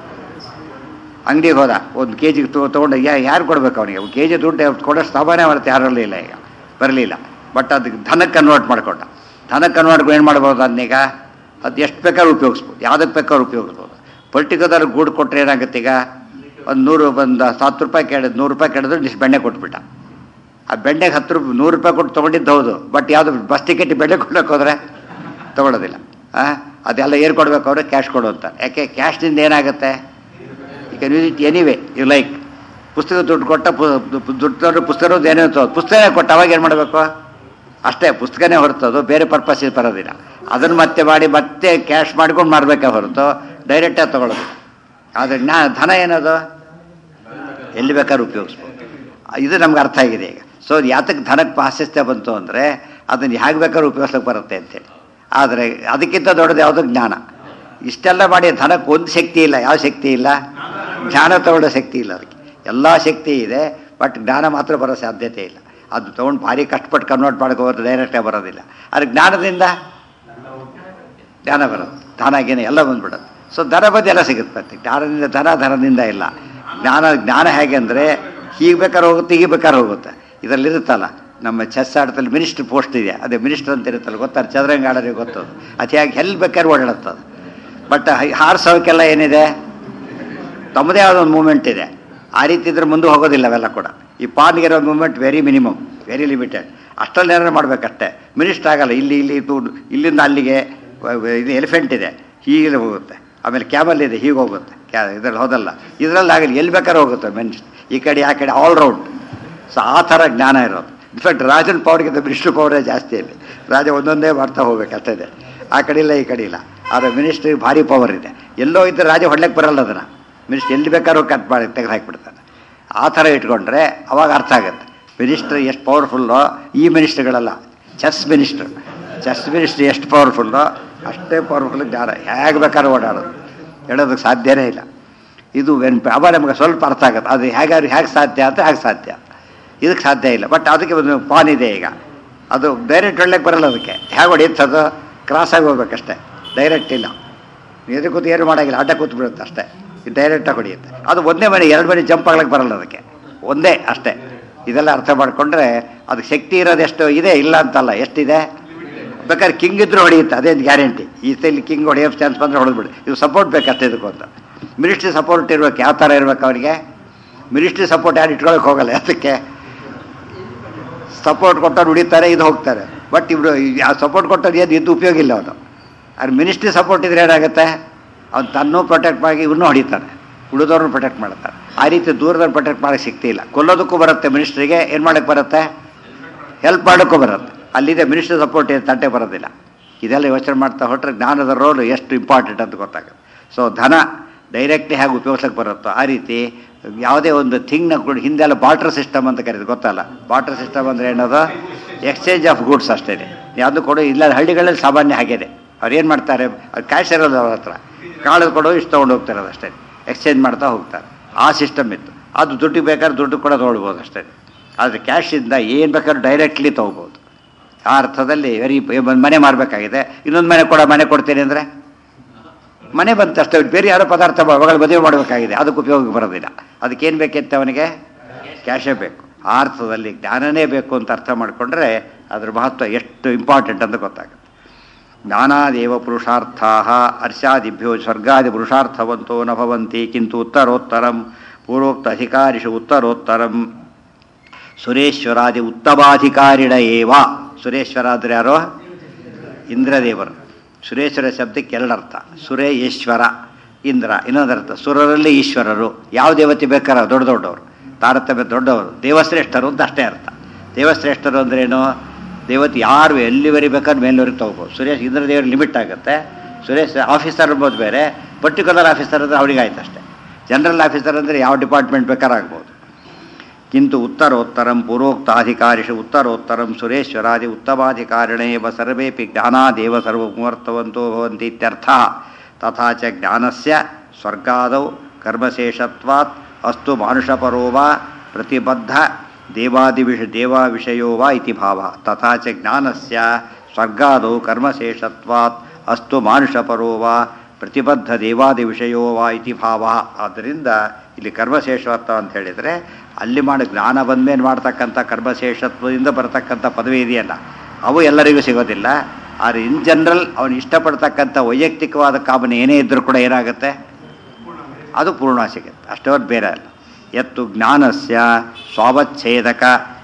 ಅಂಗಡಿಗೆ ಹೋದ ಒಂದು ಕೆ ಜಿಗೆ ತೊಗೊಂಡು ಯಾ ಯಾರು ಕೊಡ್ಬೇಕು ಅವನಿಗೆ ಕೆ ಜಿ ದುಡ್ಡು ಕೊಡೋಷ್ಟು ಸಾಮಾನ್ಯ ಬರುತ್ತೆ ಯಾರಲ್ಲೂ ಇಲ್ಲ ಈಗ ಬರಲಿಲ್ಲ ಬಟ್ ಅದಕ್ಕೆ ಧನಕ್ಕೆ ಕನ್ವರ್ಟ್ ಮಾಡಿಕೊಂಡ ಧನಕ್ಕೆ ಕನ್ವರ್ಟ್ ಏನು ಮಾಡ್ಬೋದು ಅದನ್ನೀಗ ಅದು ಎಷ್ಟು ಬೇಕಾದ್ರೂ ಉಪಯೋಗಿಸ್ಬೋದು ಯಾವುದಕ್ಕೆ ಬೇಕಾದ್ರೂ ಉಪಯೋಗಿಸ್ಬೋದು ಪರ್ಟಿಕ್ಯುಲರ್ ಗೂಡು ಕೊಟ್ಟರೆ ಏನಾಗುತ್ತೆ ಈಗ ಒಂದು ನೂರು ಒಂದು ಹತ್ತು ರೂಪಾಯಿ ಕೇಳಿದ್ ನೂರು ರೂಪಾಯಿ ಕೇಳಿದ್ರೆ ಇಷ್ಟು ಬೆಣ್ಣೆ ಕೊಟ್ಬಿಟ್ಟ ಆ ಬೆಣ್ಣೆಗೆ ಹತ್ತು ರೂಪಾಯಿ ನೂರು ರೂಪಾಯಿ ಕೊಟ್ಟು ತೊಗೊಂಡಿದ್ದು ಹೌದು ಬಟ್ ಯಾವುದು ಬಸ್ ಟಿಕೆಟ್ ಬೆಣ್ಣೆ ಕೊಡ್ಲಿಕ್ಕೆ ಹೋದರೆ ತೊಗೊಳೋದಿಲ್ಲ ಆ? ಅದೆಲ್ಲ ಏನು ಕೊಡ್ಬೇಕು ಅವ್ರೆ ಕ್ಯಾಶ್ ಕೊಡು ಅಂತ ಯಾಕೆ ಕ್ಯಾಶ್ನಿಂದ ಏನಾಗುತ್ತೆ you can use it anyway you like ಪುಸ್ತಕ ದುಡ್ಡು ಕೊಟ್ಟ ಪು- ಪು- ದುಡ್ಡು ತೊಗೊಂಡ್ರೆ ಪುಸ್ತಕ ಏನೇ ಪುಸ್ತಕನೇ ಕೊಟ್ಟು ಅವಾಗ ಏನು ಮಾಡಬೇಕು ಅಷ್ಟೇ ಪುಸ್ತಕನೇ ಹೊರತದು ಬೇರೆ ಪರ್ಪಸ್ಸಿಗೆ ಬರೋದಿಲ್ಲ ಅದನ್ನು ಮತ್ತೆ ಮಾಡಿ ಮತ್ತೆ ಕ್ಯಾಶ್ ಮಾಡ್ಕೊಂಡು ಮಾಡಬೇಕೆ ಹೊರತು ಡೈರೆಕ್ಟಾಗಿ ತೊಗೊಳೋದು ಆದರೆ ನಾ ಧನ ಏನದು ಎಲ್ಲಿ ಬೇಕಾದ್ರೂ ಉಪಯೋಗಿಸ್ಬೋದು ಇದು ನಮ್ಗೆ ಅರ್ಥ ಆಗಿದೆ ಈಗ ಸೊ ಯಾತಕ್ಕೆ ಧನಕ್ಕೆ ಪ್ರಾಶಸ್ತ್ಯ ಬಂತು ಅಂದರೆ ಅದನ್ನು ಹೇಗೆ ಬೇಕಾದ್ರೂ ಉಪಯೋಗಿಸ್ಲಿಕ್ಕೆ ಬರುತ್ತೆ ಅಂತೇಳಿ ಆದರೆ ಅದಕ್ಕಿಂತ ದೊಡ್ಡದು ಯಾವುದು ಜ್ಞಾನ ಇಷ್ಟೆಲ್ಲ ಮಾಡಿ ಧನಕ್ಕೆ ಒಂದು ಶಕ್ತಿ ಇಲ್ಲ ಯಾವ ಶಕ್ತಿ ಇಲ್ಲ ಜ್ಞಾನ ತಗೊಳ್ಳೋ ಶಕ್ತಿ ಇಲ್ಲ ಅದಕ್ಕೆ ಎಲ್ಲ ಶಕ್ತಿ ಇದೆ ಬಟ್ ಜ್ಞಾನ ಮಾತ್ರ ಬರೋ ಸಾಧ್ಯತೆ ಇಲ್ಲ ಅದು ತೊಗೊಂಡು ಭಾರಿ ಕಷ್ಟಪಟ್ಟು ಕನ್ವರ್ಟ್ ಮಾಡ್ಕೋಬೋದು ಡೈರೆಕ್ಟಾಗಿ ಬರೋದಿಲ್ಲ ಆದರೆ ಜ್ಞಾನದಿಂದ ಜ್ಞಾನ ಬರುತ್ತೆ ಧನ ಗಿನ ಎಲ್ಲ ಬಂದ್ಬಿಡುತ್ತೆ ಸೊ ಧನ ಬಂದು ಎಲ್ಲ ಸಿಗುತ್ತೆ ಮತ್ತೆ ಜ್ಞಾನದಿಂದ ಧನ ಧನದಿಂದ ಇಲ್ಲ ಜ್ಞಾನ ಜ್ಞಾನ ಹೇಗೆ ಅಂದರೆ ಹೀಗೆ ಬೇಕಾದ್ರೆ ಹೋಗುತ್ತೆ ಹೀಗೆ ಬೇಕಾದ್ರೆ ಹೋಗುತ್ತೆ ಇದರಲ್ಲಿ ಇರುತ್ತಲ್ಲ ನಮ್ಮ ಚೆಸ್ ಆಟದಲ್ಲಿ ಮಿನಿಸ್ಟ್ರ್ ಪೋಸ್ಟ್ ಇದೆ ಅದೇ ಮಿನಿಸ್ಟರ್ ಅಂತ ಇರುತ್ತಲ್ಲ ಗೊತ್ತಾರೆ ಚದುರಂಗ ಆಡೋರಿಗೆ ಗೊತ್ತದು ಅದು ಹೇಗೆ ಎಲ್ಲಿ ಬೇಕಾದ್ರೆ ಓಡಾಡುತ್ತದು ಬಟ್ ಹಾರಿಸೋಕ್ಕೆಲ್ಲ ಏನಿದೆ ತಮ್ಮದೇ ಆದ ಒಂದು ಮೂಮೆಂಟ್ ಇದೆ ಆ ರೀತಿ ಇದ್ರೆ ಮುಂದೆ ಹೋಗೋದಿಲ್ಲ ಅವೆಲ್ಲ ಕೂಡ ಈ ಪಾನ್ಗೆ ಇರೋ moment very minimum very limited ಅಷ್ಟರಲ್ಲಿ ಏನಾರು ಮಾಡಬೇಕಷ್ಟೇ ಮಿನಿಸ್ಟ್ ಆಗಲ್ಲ ಇಲ್ಲಿ ಇಲ್ಲಿ ಇದು ಇಲ್ಲಿಂದ ಅಲ್ಲಿಗೆ ವ- ವ- ಇದು ಎಲಿಫೆಂಟ್ ಇದೆ ಹೀಗೆ ಹೋಗುತ್ತೆ ಆಮೇಲೆ ಕ್ಯಾಮಲ್ ಇದೆ ಹೀಗೆ ಹೋಗುತ್ತೆ ಕ್ಯಾ ಇದ್ರಲ್ಲಿ ಹೋದಲ್ಲ ಇದರಲ್ಲಿ ಆಗಲಿ ಎಲ್ಲಿ ಬೇಕಾದ್ರೆ ಹೋಗುತ್ತೆ ಮಿನಿಸ್ಟ್ ಈ ಕಡೆ ಆ ಕಡೆ ಆಲ್ ರೌಂಡ್ ಸೊ ಆ ಥರ ಜ್ಞಾನ ಇರೋದು ಇನ್ಫ್ಯಾಕ್ಟ್ ರಾಜನ ಪವರ್ಗಿಂತ ಮಿನಿಸ್ಟ್ರ್ ಪವರೇ ಜಾಸ್ತಿ ಇಲ್ಲಿ ರಾಜ ಒಂದೊಂದೇ ಮಾಡ್ತಾ ಹೋಗ್ಬೇಕು ಅಷ್ಟೇ ಇದೆ ಆ ಕಡೆ ಇಲ್ಲ ಈ ಕಡೆ ಇಲ್ಲ ಆದರೆ ಮಿನಿಸ್ಟ್ರಿಗೆ ಭಾರಿ ಪವರ್ ಇದೆ ಎಲ್ಲೋ ಇದ್ದರೆ ರಾಜ ಹೊಡ್ಲಿಕ್ಕೆ ಬರಲ್ಲ ಅದನ್ನು ಮಿನಿಸ್ಟ್ರ್ ಎಲ್ಲಿ ಬೇಕಾದ್ರೂ ಕಟ್ ಮಾಡಿ ತೆಗೆದು ಹಾಕಿಬಿಡ್ತಾನೆ ಆ ಥರ ಇಟ್ಕೊಂಡ್ರೆ ಅವಾಗ ಅರ್ಥ ಆಗುತ್ತೆ ಮಿನಿಸ್ಟ್ರ್ ಎಷ್ಟು ಪವರ್ಫುಲ್ಲೋ ಈ ಮಿನಿಸ್ಟ್ರುಗಳಲ್ಲ ಚೆಸ್ ಮಿನಿಸ್ಟ್ರ್ ಚೆಸ್ ಮಿನಿಸ್ಟ್ರ್ ಎಷ್ಟು ಪವರ್ಫುಲ್ಲೋ ಅಷ್ಟೇ ಪವರ್ಫುಲ್ ಜ್ಞಾನ ಹೇಗೆ ಬೇಕಾದ್ರೂ ಓಡಾಡೋದು ಹೇಳೋದಕ್ಕೆ ಸಾಧ್ಯನೇ ಇಲ್ಲ ಇದು ವೆನ್ ಅವಾಗ ನಮಗೆ ಸ್ವಲ್ಪ ಅರ್ಥ ಆಗುತ್ತೆ ಅದು ಹೇಗಾದ್ರು ಹೇಗೆ ಸಾಧ್ಯ ಅಂತ ಹೇಗೆ ಸಾಧ್ಯ ಇದಕ್ಕೆ ಸಾಧ್ಯ ಇಲ್ಲ ಬಟ್ ಅದಕ್ಕೆ ಒಂದು ಪಾನ್ ಇದೆ ಈಗ ಅದು ಡೈರೆಕ್ಟ್ ಹೊಡ್ಲಿಕ್ಕೆ ಬರಲ್ಲ ಅದಕ್ಕೆ ಹೇಗೆ ಹೊಡೆಯುತ್ತದು ಕ್ರಾಸಾಗಿ ಹೋಗ್ಬೇಕಷ್ಟೇ ಡೈರೆಕ್ಟ್ ಇಲ್ಲ ಎದುರು ಕೂತು ಏನು ಮಾಡೋಂಗಿಲ್ಲ ಅಡ್ಡ ಕೂತು ಬಿಡುತ್ತೆ ಅಷ್ಟೇ ಇದು ಡೈರೆಕ್ಟಾಗಿ ಹೊಡೆಯುತ್ತೆ ಅದು ಒಂದೇ ಮನೆ ಎರಡು ಮನೆ ಜಂಪ್ ಆಗ್ಲಿಕ್ಕೆ ಬರಲ್ಲ ಅದಕ್ಕೆ ಒಂದೇ ಅಷ್ಟೇ ಇದೆಲ್ಲ ಅರ್ಥ ಮಾಡಿಕೊಂಡ್ರೆ ಅದಕ್ಕೆ ಶಕ್ತಿ ಇರೋದು ಎಷ್ಟು ಇದೆ ಇಲ್ಲ ಅಂತಲ್ಲ ಎಷ್ಟಿದೆ ಬೇಕಾದ್ರೆ ಕಿಂಗ್ ಇದ್ರೂ ಹೊಡೆಯುತ್ತೆ ಅದೇನು ಗ್ಯಾರಂಟಿ ಈ ಸೈಲಿ ಕಿಂಗ್ ಹೊಡೆಯೋ ಚಾನ್ಸ್ ಬಂದರೆ ಹೊಡೆದ್ಬಿಡಿ ಇದು ಸಪೋರ್ಟ್ ಬೇಕಷ್ಟೇ ಇದಕ್ಕೂ ಅಂತ ಮಿನಿಸ್ಟ್ರಿ ಸಪೋರ್ಟ್ ಇರ್ಬೇಕು ಯಾವ ಥರ ಇರ್ಬೇಕು ಅವನಿಗೆ ಮಿನಿಸ್ಟ್ರಿ ಸಪೋರ್ಟ್ ಯಾರು ಇಟ್ಕೊಳಕ್ಕೆ ಹೋಗಲ್ಲ ಅದಕ್ಕೆ ಸಪೋರ್ಟ್ ಕೊಟ್ಟವ್ರು ಉಳಿತಾರೆ ಇದು ಹೋಗ್ತಾರೆ ಬಟ್ ಇವರು ಆ ಸಪೋರ್ಟ್ ಕೊಟ್ಟವ್ರು ಏನು ಇದು ಉಪಯೋಗ ಇಲ್ಲ ಅವನು ಅವ್ರು ಮಿನಿಸ್ಟ್ರಿ ಸಪೋರ್ಟ್ ಇದ್ರೆ ಏನಾಗುತ್ತೆ ಅವ್ನು ತನ್ನೂ ಪ್ರೊಟೆಕ್ಟ್ ಮಾಡಿ ಇವನ್ನೂ ಹೊಡಿತಾನೆ ಉಳಿದವ್ರನ್ನ ಪ್ರೊಟೆಕ್ಟ್ ಮಾಡ್ತಾನೆ ಆ ರೀತಿ ದೂರದವ್ರು ಪ್ರೊಟೆಕ್ಟ್ ಮಾಡೋಕ್ಕೆ ಸಿಗ್ತಿ ಇಲ್ಲ ಕೊಲ್ಲೋದಕ್ಕೂ ಬರುತ್ತೆ ಮಿನಿಸ್ಟ್ರಿಗೆ ಏನು ಮಾಡೋಕ್ಕೆ ಬರುತ್ತೆ ಹೆಲ್ಪ್ ಮಾಡೋಕ್ಕೂ ಬರುತ್ತೆ ಅಲ್ಲಿದೆ ಮಿನಿಸ್ಟ್ರಿ ಸಪೋರ್ಟ್ ಏನು ತಟ್ಟೆ ಬರೋದಿಲ್ಲ ಇದೆಲ್ಲ ಯೋಚನೆ ಮಾಡ್ತಾ ಹೊರಟ್ರೆ ಜ್ಞಾನದ ರೋಲ್ ಎಷ್ಟು ಇಂಪಾರ್ಟೆಂಟ್ ಅಂತ ಗೊತ್ತಾಗುತ್ತೆ ಸೊ ಧನ ಡೈರೆಕ್ಟ್ಲಿ ಹೇಗೆ ಉಪಯೋಗಿಸಕ್ಕೆ ಬರುತ್ತೋ ಆ ರೀತಿ ಯಾವುದೇ ಒಂದು ಥಿಂಗ್ನ ಕೂಡ ಹಿಂದೆಲ್ಲ ಬಾರ್ಟರ್ ಸಿಸ್ಟಮ್ ಅಂತ ಕರೀದು ಗೊತ್ತಲ್ಲ ಬಾರ್ಟರ್ ಸಿಸ್ಟಮ್ ಅಂದರೆ ಏನದು ಎಕ್ಸ್ಚೇಂಜ್ ಆಫ್ ಗೂಡ್ಸ್ ಅಷ್ಟೇ ಯಾವುದೂ ಕೂಡ ಇಲ್ಲ ಹಳ್ಳಿಗಳಲ್ಲಿ ಸಾಮಾನ್ಯ ಆಗಿದೆ ಅವ್ರು ಏನು ಮಾಡ್ತಾರೆ ಅವ್ರು ಕ್ಯಾಶ್ ಇರೋದು ಅವ್ರ ಹತ್ರ ಕಾಳು ಕೊಡೋ ಇಷ್ಟು ತೊಗೊಂಡು ಹೋಗ್ತಾರೆ ಅದಷ್ಟೇ ಎಕ್ಸ್ಚೇಂಜ್ ಮಾಡ್ತಾ ಹೋಗ್ತಾರೆ ಆ ಸಿಸ್ಟಮ್ ಇತ್ತು ಅದು ದುಡ್ಡು ಬೇಕಾದ್ರೆ ದುಡ್ಡು ಕೂಡ ತೊಗೊಳ್ಬೋದು ಅಷ್ಟೇ ಆದರೆ ಕ್ಯಾಶಿಂದ ಏನು ಬೇಕಾದ್ರೂ ಡೈರೆಕ್ಟ್ಲಿ ತೊಗೋಬೋದು ಆ ಅರ್ಥದಲ್ಲಿ ವೆರಿ ಒಂದು ಮನೆ ಮಾರಬೇಕಾಗಿದೆ ಇನ್ನೊಂದು ಮನೆ ಕೊಡ ಮನೆ ಕೊಡ್ತೀನಿ ಅಂದರೆ ಮನೆ ಬಂತು ಅಷ್ಟೇ ಬೇರೆ ಯಾರೋ ಪದಾರ್ಥ ಅವುಗಳು ಮದುವೆ ಮಾಡಬೇಕಾಗಿದೆ ಅದಕ್ಕೆ ಉಪಯೋಗಕ್ಕೆ ಬರೋದಿಲ್ಲ ಅದಕ್ಕೇನು ಬೇಕಿತ್ತು ಅವನಿಗೆ ಕ್ಯಾಶೇ ಬೇಕು ಆ ಅರ್ಥದಲ್ಲಿ ಜ್ಞಾನನೇ ಬೇಕು ಅಂತ ಅರ್ಥ ಮಾಡಿಕೊಂಡ್ರೆ ಅದ್ರ ಮಹತ್ವ ಎಷ್ಟು ಇಂಪಾರ್ಟೆಂಟ್ ಅಂತ ಗೊತ್ತಾಗುತ್ತೆ ಜ್ಞಾನಾದೇವ ಪುರುಷಾರ್ಥಾ ಹರ್ಷಾದಿಭ್ಯೋ ಸ್ವರ್ಗಾದಿ ಪುರುಷಾರ್ಥವಂತೋ ನ ಭವಂತಿ ಕಿಂತು ಉತ್ತರೋತ್ತರಂ ಪೂರ್ವೋಕ್ತ ಅಧಿಕಾರಿಷು ಉತ್ತರೋತ್ತರಂ ಸುರೇಶ್ವರಾದಿ ಉತ್ತಮಾಧಿಕಾರಿಣ ಏವ ಸುರೇಶ್ವರ ಅಂದ್ರೆ ಯಾರೋ ಇಂದ್ರದೇವರು ಸುರೇಶ್ವರ ಶಬ್ದಕ್ಕೆ ಎರಡರ್ಥ ಸುರೇ ಈಶ್ವರ ಇಂದ್ರ ಇನ್ನೊಂದರ್ಥ ಸುರರಲ್ಲಿ ಈಶ್ವರರು ಯಾವ ದೇವತೆ ಬೇಕಾರ ದೊಡ್ಡ ದೊಡ್ಡವರು ತಾರತಮ್ಯ ದೊಡ್ಡವರು ದೇವಶ್ರೇಷ್ಠರು ಅಂತ ಅಷ್ಟೇ ಅರ್ಥ ದೇವಶ್ರೇಷ್ಠರು ಅಂದ್ರೇನು ದೇವತೆ ಯಾರು ಎಲ್ಲಿವರೆಗೆ ಬೇಕಾದ್ರೆ ಮೇಲ್ವರೆಗೆ ತಗೋಬೋದು ಸುರೇಶ್ ಇಂದ್ರದೇವ್ರ ಲಿಮಿಟ್ ಆಗುತ್ತೆ ಸುರೇಶ್ ಆಫೀಸರ್ ಅಂಬೋದು ಬೇರೆ ಪರ್ಟಿಕ್ಯುಲರ್ ಆಫೀಸರ್ ಅಂದರೆ ಅವ್ರಿಗೆ ಆಯ್ತು ಅಷ್ಟೇ ಜನರಲ್ ಆಫೀಸರ್ ಅಂದರೆ ಯಾವ ಡಿಪಾರ್ಟ್ಮೆಂಟ್ ಬೇಕಾದ್ರೆ ಆಗ್ಬೋದು ಕಿಂತು ಉತ್ತರೋತ್ತರಂ ಪೂರ್ವೋಕ್ತಾಧಿಕಾರಿಷು ಉತ್ತರೋತ್ತರಂ ಸುರೇಶ್ವರಾದಿ ಉತ್ತಮಾಧಿಕಾರಿಣೇವ ಸರ್ವೇಪಿ ಜ್ಞಾನಾದೇವ ಸರ್ವಮೂರ್ತವಂತೋ ಭವಂತಿ ಇತ್ಯರ್ಥ ತಥಾ ಚ ಜ್ಞಾನಸ್ಯ ಸ್ವರ್ಗಾದೌ ಕರ್ಮಶೇಷತ್ವಾತ್ ಅಸ್ತು ಮಾನುಷಪರೋ ವಾ ಪ್ರತಿಬದ್ಧ ದೇವಾದಿವಿಷ ದೇವಾ ವಿಷಯೋ ವಾ ಇತಿ ಭಾವ ತಥಾ ಚ ಜ್ಞಾನಸ್ಯ ಸ್ವರ್ಗಾದೌ ಕರ್ಮಶೇಷತ್ವಾತ್ ಅಸ್ತು ಮಾನುಷಪರೋ ವಾ ಪ್ರತಿಬದ್ಧ ದೇವಾದಿ ವಿಷಯೋ ವಾ ಇತಿ ಭಾವ ಆದ್ದರಿಂದ ಇಲ್ಲಿ ಕರ್ಮಶೇಷತ್ವ ಅಂತ ಹೇಳಿದರೆ ಅಲ್ಲಿ ಮಾಡಿ ಜ್ಞಾನ ಬಂದ್ಮೇಲೆ ಮಾಡ್ತಕ್ಕಂಥ ಕರ್ಮಶೇಷತ್ವದಿಂದ ಬರತಕ್ಕಂಥ ಪದವಿ ಇದೆಯಲ್ಲ ಅವು ಎಲ್ಲರಿಗೂ ಸಿಗೋದಿಲ್ಲ ಆದರೆ ಇನ್ ಜನರಲ್ ಅವನು ಇಷ್ಟಪಡ್ತಕ್ಕಂಥ ವೈಯಕ್ತಿಕವಾದ ಕಾಮನೆ ಏನೇ ಇದ್ದರೂ ಕೂಡ ಏನಾಗುತ್ತೆ ಅದು ಪೂರ್ಣ ಸಿಗುತ್ತೆ ಅಷ್ಟೇ ಹೊರತು ಬೇರೆ ಅಲ್ಲ ಎತ್ತು ಜ್ಞಾನಸ್ಯ ಸ್ವಾವಚ್ಛೇದಕ